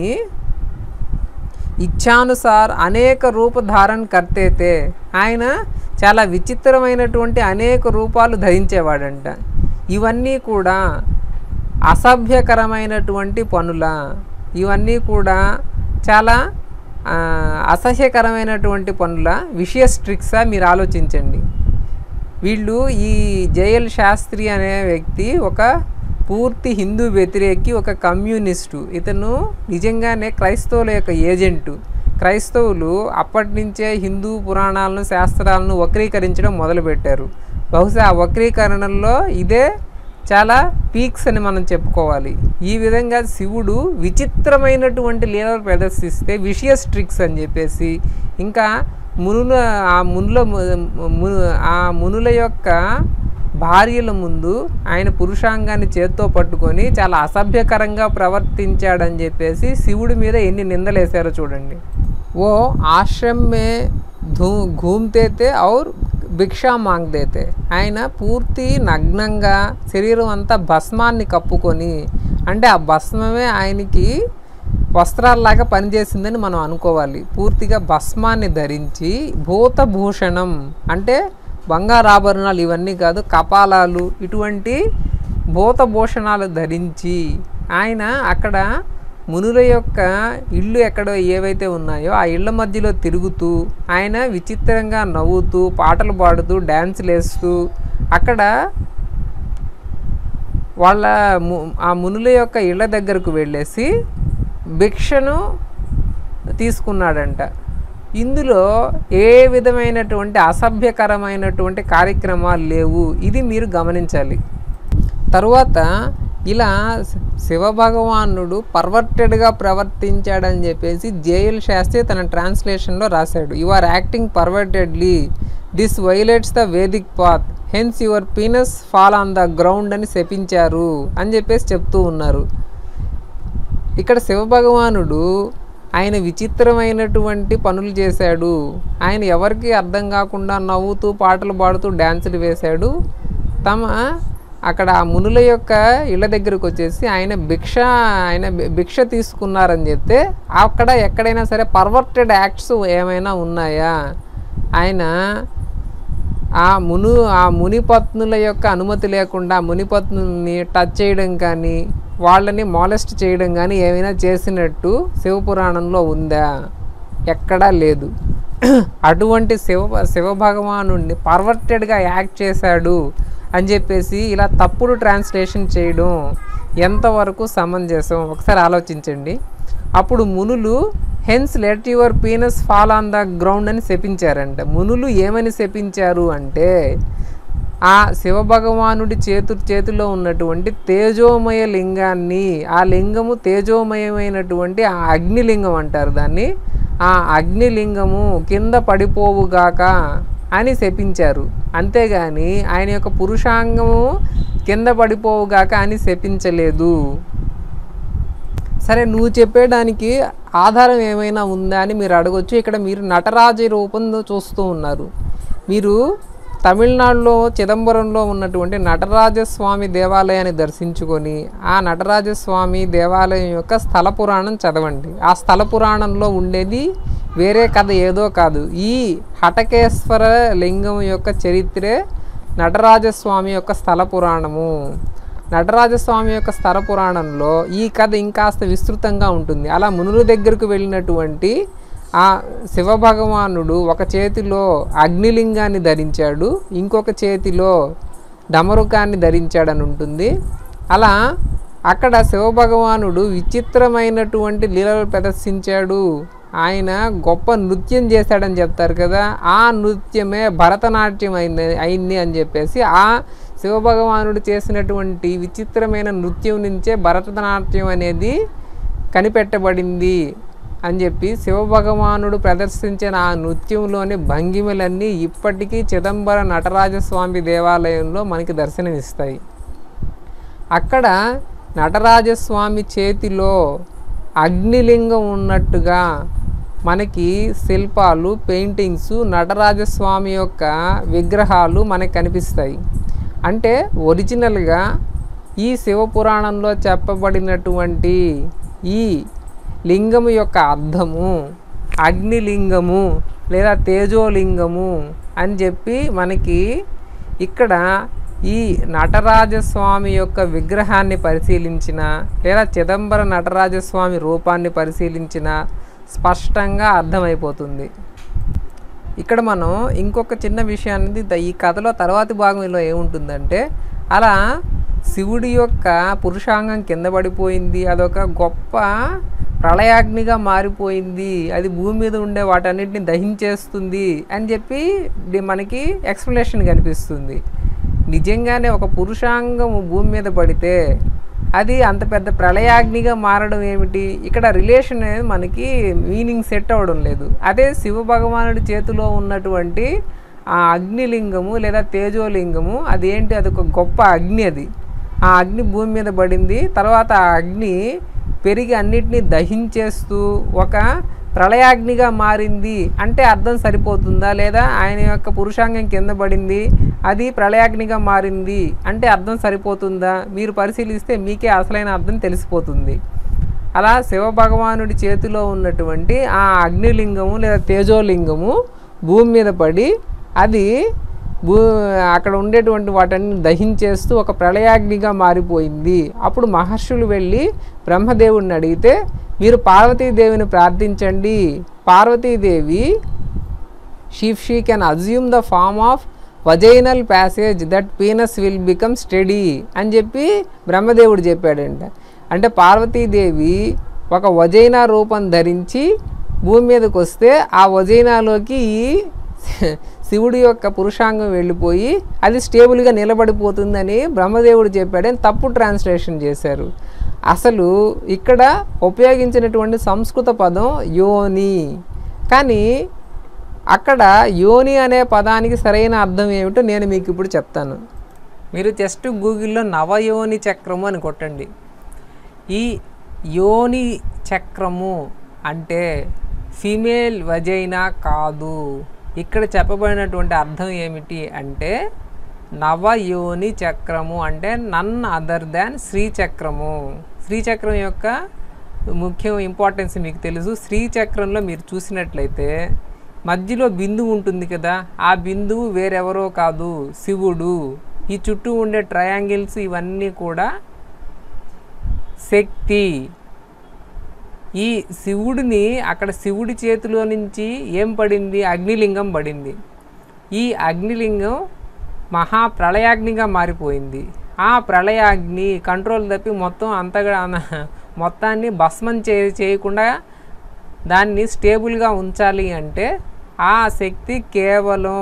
ఇచ్ఛానుసార్ అనేక రూప ధారణ కర్తేతే ఆయన చాలా విచిత్రమైనటువంటి అనేక రూపాలు ధరించేవాడంట ఇవన్నీ కూడా అసభ్యకరమైనటువంటి పనుల ఇవన్నీ కూడా చాలా ఆ, అసహ్యకరమైనటువంటి పనుల విషయస్ ట్రిక్సా మీరు ఆలోచించండి వీళ్ళు ఈ జయల్ శాస్త్రి అనే వ్యక్తి ఒక పూర్తి హిందూ వ్యతిరేకి ఒక కమ్యూనిస్టు ఇతను నిజంగానే క్రైస్తవుల యొక్క ఏజెంటు క్రైస్తవులు అప్పటి నుంచే హిందూ పురాణాలను శాస్త్రాలను వక్రీకరించడం మొదలుపెట్టారు బహుశా ఆ వక్రీకరణలో ఇదే చాలా పీక్స్ అని మనం చెప్పుకోవాలి ఈ విధంగా శివుడు విచిత్రమైనటువంటి లీలలు ప్రదర్శిస్తే విషయస్ ట్రిక్స్ అని చెప్పేసి ఇంకా మునుల ఆ మునుల ము- ము- ఆ మునుల యొక్క భార్యల ముందు ఆయన పురుషాంగాన్ని చేత్తో పట్టుకొని చాలా అసభ్యకరంగా ప్రవర్తించాడని చెప్పేసి శివుడి మీద ఎన్ని నిందలేశారో చూడండి ఓ ఆశ్రమ్ మే ధూ ఘూమ్తేతే ఔర్ భిక్షా మాంగ్దేతే ఆయన పూర్తి నగ్నంగా శరీరం అంతా భస్మాన్ని కప్పుకొని అంటే ఆ భస్మమే ఆయనకి వస్త్రాల్లాగా పనిచేసిందని మనం అనుకోవాలి పూర్తిగా భస్మాన్ని ధరించి భూతభూషణం అంటే బంగారాభరణాలు ఇవన్నీ కాదు కపాలాలు ఇటువంటి భూతభూషణాలు ధరించి ఆయన అక్కడ మునుల యొక్క ఇళ్ళు ఎక్కడ ఏవైతే ఉన్నాయో ఆ ఇళ్ళ మధ్యలో తిరుగుతూ ఆయన విచిత్రంగా నవ్వుతూ పాటలు పాడుతూ డ్యాన్సులు వేస్తూ అక్కడ వాళ్ళ ము ఆ మునుల యొక్క ఇళ్ళ దగ్గరకు వెళ్ళేసి భిక్షను తీసుకున్నాడంట ఇందులో ఏ విధమైనటువంటి అసభ్యకరమైనటువంటి కార్యక్రమాలు లేవు ఇది మీరు గమనించాలి తరువాత ఇలా శ- శివభగవానుడు పర్వర్టెడ్గా ప్రవర్తించాడని చెప్పేసి జేఎల్ శాస్త్రి తన ట్రాన్స్లేషన్లో రాశాడు you are acting pervertedly this violates the Vedic path hence your penis fall on the ground అని శపించారు అని చెప్పేసి చెప్తూ ఉన్నారు ఇక్కడ శివభగవానుడు ఆయన విచిత్రమైనటువంటి పనులు చేశాడు ఆయన ఎవరికి అర్థం కాకుండా నవ్వుతూ పాటలు పాడుతూ డ్యాన్సులు వేశాడు తమ అక్కడ ఆ మునుల యొక్క ఇళ్ళ దగ్గరకు వచ్చేసి ఆయన భిక్ష ఆయన భి- భిక్ష తీసుకున్నారని చెప్తే అక్కడ ఎక్కడైనా సరే పర్వర్టెడ్ యాక్ట్స్ ఏమైనా ఉన్నాయా ఆయన ఆ మును ఆ మునిపత్నుల యొక్క అనుమతి లేకుండా మునిపత్నుల్ని టచ్ చేయడం కానీ వాళ్ళని మాలెస్ట్ చేయడం కానీ ఏమైనా చేసినట్టు శివపురాణంలో ఉందా ఎక్కడా లేదు అటువంటి శివ శివభగవాను పర్వర్టెడ్గా యాక్ట్ చేశాడు అని చెప్పేసి ఇలా తప్పుడు ట్రాన్స్లేషన్ చేయడం ఎంతవరకు సమంజసం ఒకసారి ఆలోచించండి అప్పుడు మునులు hence let your penis fall on the ground అని శపించారంట మునులు ఏమని శపించారు అంటే ఆ శివభగవానుడి చేతు చేతిలో ఉన్నటువంటి తేజోమయ లింగాన్ని ఆ లింగము తేజోమయమైనటువంటి ఆ అగ్నిలింగం అంటారు దాన్ని ఆ అగ్నిలింగము కింద పడిపోవుగాక అని శపించారు అంతేగాని ఆయన యొక్క పురుషాంగము కింద పడిపోవుగాక అని శపించలేదు సరే నువ్వు చెప్పేదానికి ఆధారం ఏమైనా ఉందా అని మీరు అడగొచ్చు ఇక్కడ మీరు నటరాజ రూపంలో చూస్తూ ఉన్నారు మీరు తమిళనాడులో చిదంబరంలో ఉన్నటువంటి నటరాజస్వామి దేవాలయాన్ని దర్శించుకొని ఆ నటరాజస్వామి దేవాలయం యొక్క స్థల పురాణం చదవండి ఆ స్థల పురాణంలో ఉండేది వేరే కథ ఏదో కాదు ఈ హటకేశ్వర లింగం యొక్క చరిత్రే నటరాజస్వామి యొక్క స్థల పురాణము నటరాజస్వామి యొక్క స్థల పురాణంలో ఈ కథ ఇంకాస్త విస్తృతంగా ఉంటుంది అలా మునుల దగ్గరకు వెళ్ళినటువంటి ఆ శివభగవానుడు ఒక చేతిలో అగ్నిలింగాన్ని ధరించాడు ఇంకొక చేతిలో డమరుకాన్ని ధరించాడని ఉంటుంది అలా అక్కడ శివభగవానుడు విచిత్రమైనటువంటి లీలలు ప్రదర్శించాడు ఆయన గొప్ప నృత్యం చేశాడని చెప్తారు కదా ఆ నృత్యమే భరతనాట్యం అయింది అయింది అని చెప్పేసి ఆ శివభగవానుడు చేసినటువంటి విచిత్రమైన నృత్యం నుంచే భరతనాట్యం అనేది కనిపెట్టబడింది అని చెప్పి శివభగవానుడు ప్రదర్శించిన ఆ నృత్యంలోని భంగిమలన్నీ ఇప్పటికీ చిదంబర నటరాజస్వామి దేవాలయంలో మనకి దర్శనమిస్తాయి అక్కడ నటరాజస్వామి చేతిలో అగ్నిలింగం ఉన్నట్టుగా మనకి శిల్పాలు పెయింటింగ్స్ నటరాజస్వామి యొక్క విగ్రహాలు మనకు కనిపిస్తాయి అంటే ఒరిజినల్గా ఈ శివపురాణంలో చెప్పబడినటువంటి ఈ లింగము యొక్క అర్థము అగ్నిలింగము లేదా తేజోలింగము అని చెప్పి మనకి ఇక్కడ ఈ నటరాజస్వామి యొక్క విగ్రహాన్ని పరిశీలించిన లేదా చిదంబర నటరాజస్వామి రూపాన్ని పరిశీలించిన స్పష్టంగా అర్థమైపోతుంది ఇక్కడ మనం ఇంకొక చిన్న విషయాన్ని ద- ఈ కథలో తర్వాతి భాగంలో ఏముంటుందంటే అలా శివుడి యొక్క పురుషాంగం కింద పడిపోయింది అదొక గొప్ప ప్రళయాగ్నిగా మారిపోయింది అది భూమి మీద ఉండే వాటన్నిటిని దహించేస్తుంది అని చెప్పి ది- మనకి ఎక్స్ప్లెనేషన్ కనిపిస్తుంది నిజంగానే ఒక పురుషాంగం భూమి మీద పడితే అది అంత పెద్ద ప్రళయాగ్నిగా మారడం ఏమిటి ఇక్కడ రిలేషన్ అనేది మనకి మీనింగ్ సెట్ అవ్వడం లేదు అదే శివ భగవానుడి చేతిలో ఉన్నటువంటి ఆ అగ్నిలింగము లేదా తేజోలింగము అది ఏంటి అది ఒక గొప్ప అగ్ని అది ఆ అగ్ని భూమి మీద పడింది తర్వాత ఆ అగ్ని పెరిగి అన్నిటినీ దహించేస్తూ ఒక ప్రళయాగ్నిగా మారింది అంటే అర్థం సరిపోతుందా లేదా ఆయన యొక్క పురుషాంగం కింద పడింది అది ప్రళయాగ్నిగా మారింది అంటే అర్థం సరిపోతుందా మీరు పరిశీలిస్తే మీకే అసలైన అర్థం తెలిసిపోతుంది అలా శివభగవానుడి చేతిలో ఉన్నటువంటి ఆ అగ్నిలింగము లేదా తేజోలింగము భూమి మీద పడి అది భూ అక్కడ ఉండేటువంటి వాటిని దహించేస్తూ ఒక ప్రళయాగ్నిగా మారిపోయింది అప్పుడు మహర్షులు వెళ్ళి బ్రహ్మదేవుడిని అడిగితే మీరు పార్వతీదేవిని ప్రార్థించండి పార్వతీదేవి షీఫ్ she can assume the form of vaginal passage that penis will become steady అని చెప్పి బ్రహ్మదేవుడు చెప్పాడంట అంటే పార్వతీదేవి ఒక వజైనా రూపం ధరించి భూమి మీదకి వస్తే ఆ వజైనాలోకి ఈ శివుడి యొక్క పురుషాంగం వెళ్ళిపోయి అది స్టేబుల్గా నిలబడిపోతుందని బ్రహ్మదేవుడు చెప్పాడని తప్పు ట్రాన్స్లేషన్ చేశారు అసలు ఇక్కడ ఉపయోగించినటువంటి సంస్కృత పదం యోని కానీ అక్కడ యోని అనే పదానికి సరైన అర్థం ఏమిటో నేను మీకు ఇప్పుడు చెప్తాను మీరు జస్ట్ గూగుల్లో నవయోని చక్రము అని కొట్టండి ఈ యోని చక్రము అంటే ఫీమేల్ వజైనా కాదు ఇక్కడ చెప్పబడినటువంటి అర్థం ఏమిటి అంటే నవయోని చక్రము అంటే నన్ అదర్ దాన్ శ్రీచక్రము శ్రీచక్రం యొక్క ముఖ్యం ఇంపార్టెన్స్ మీకు తెలుసు శ్రీచక్రంలో మీరు చూసినట్లయితే మధ్యలో బిందువు ఉంటుంది కదా ఆ బిందువు వేరెవరో కాదు శివుడు ఈ చుట్టూ ఉండే ట్రయాంగిల్స్ ఇవన్నీ కూడా శక్తి ఈ శివుడిని అక్కడ శివుడి చేతిలో నుంచి ఏం పడింది అగ్నిలింగం పడింది ఈ అగ్నిలింగం మహా ప్రళయాగ్నిగా మారిపోయింది ఆ ప్రళయాగ్ని కంట్రోల్ తప్పి మొత్తం అంతగా అన- మొత్తాన్ని భస్మం చే చేయకుండా దాన్ని స్టేబుల్గా ఉంచాలి అంటే ఆ శక్తి కేవలం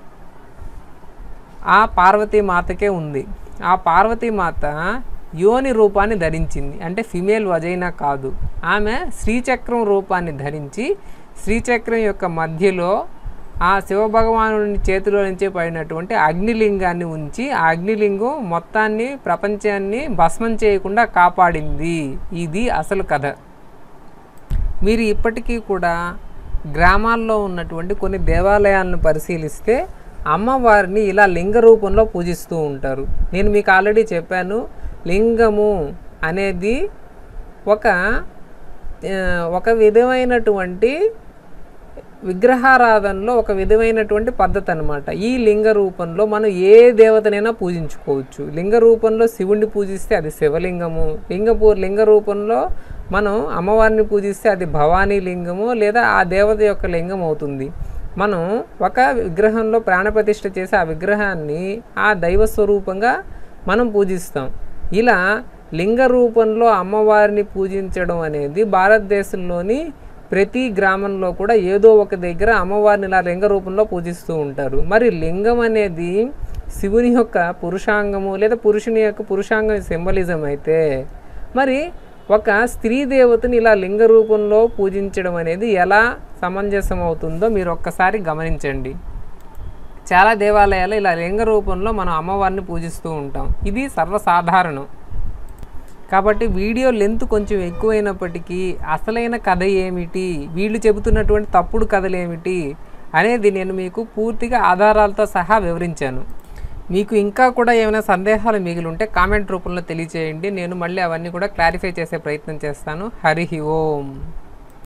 ఆ పార్వతీమాతకే ఉంది ఆ పార్వతీమాత యోని రూపాన్ని ధరించింది అంటే ఫిమేల్ వజైనా కాదు ఆమె శ్రీచక్రం రూపాన్ని ధరించి శ్రీచక్రం యొక్క మధ్యలో ఆ శివభగవానుని చేతిలో నుంచి పడినటువంటి అగ్నిలింగాన్ని ఉంచి ఆ అగ్నిలింగం మొత్తాన్ని ప్రపంచాన్ని భస్మం చేయకుండా కాపాడింది ఇది అసలు కథ మీరు ఇప్పటికీ కూడా గ్రామాల్లో ఉన్నటువంటి కొన్ని దేవాలయాలను పరిశీలిస్తే అమ్మవారిని ఇలా లింగ రూపంలో పూజిస్తూ ఉంటారు నేను మీకు ఆల్రెడీ చెప్పాను లింగము అనేది ఒక ఆ, ఒక విధమైనటువంటి విగ్రహారాధనలో ఒక విధమైనటువంటి పద్ధతి అనమాట ఈ లింగ రూపంలో మనం ఏ దేవతనైనా పూజించుకోవచ్చు లింగ రూపంలో శివుణ్ణి పూజిస్తే అది శివలింగము లింగపూ లింగ రూపంలో మనం అమ్మవారిని పూజిస్తే అది భవానీ లింగము లేదా ఆ దేవత యొక్క లింగం అవుతుంది మనం ఒక విగ్రహంలో ప్రాణప్రతిష్ఠ చేసి ఆ విగ్రహాన్ని ఆ దైవ స్వరూపంగా మనం పూజిస్తాం ఇలా లింగ రూపంలో అమ్మవారిని పూజించడం అనేది భారతదేశంలోని ప్రతి గ్రామంలో కూడా ఏదో ఒక దగ్గర అమ్మవారిని ఇలా లింగ రూపంలో పూజిస్తూ ఉంటారు మరి లింగం అనేది శివుని యొక్క పురుషాంగము లేదా పురుషుని యొక్క పురుషాంగం సింబలిజం అయితే మరి ఒక స్త్రీ దేవతని ఇలా లింగ రూపంలో పూజించడం అనేది ఎలా సమంజసం అవుతుందో మీరు ఒక్కసారి గమనించండి చాలా దేవాలయాలు ఇలా లింగ రూపంలో మనం అమ్మవారిని పూజిస్తూ ఉంటాం ఇది సర్వసాధారణం కాబట్టి వీడియో లెంత్ కొంచెం ఎక్కువైనప్పటికీ అసలైన కథ ఏమిటి వీళ్ళు చెబుతున్నటువంటి తప్పుడు కథలు ఏమిటి అనేది నేను మీకు పూర్తిగా ఆధారాలతో సహా వివరించాను మీకు ఇంకా కూడా ఏమైనా సందేహాలు మిగిలి ఉంటే కామెంట్ రూపంలో తెలియచేయండి నేను మళ్ళీ అవన్నీ కూడా క్లారిఫై చేసే ప్రయత్నం చేస్తాను హరి ఓం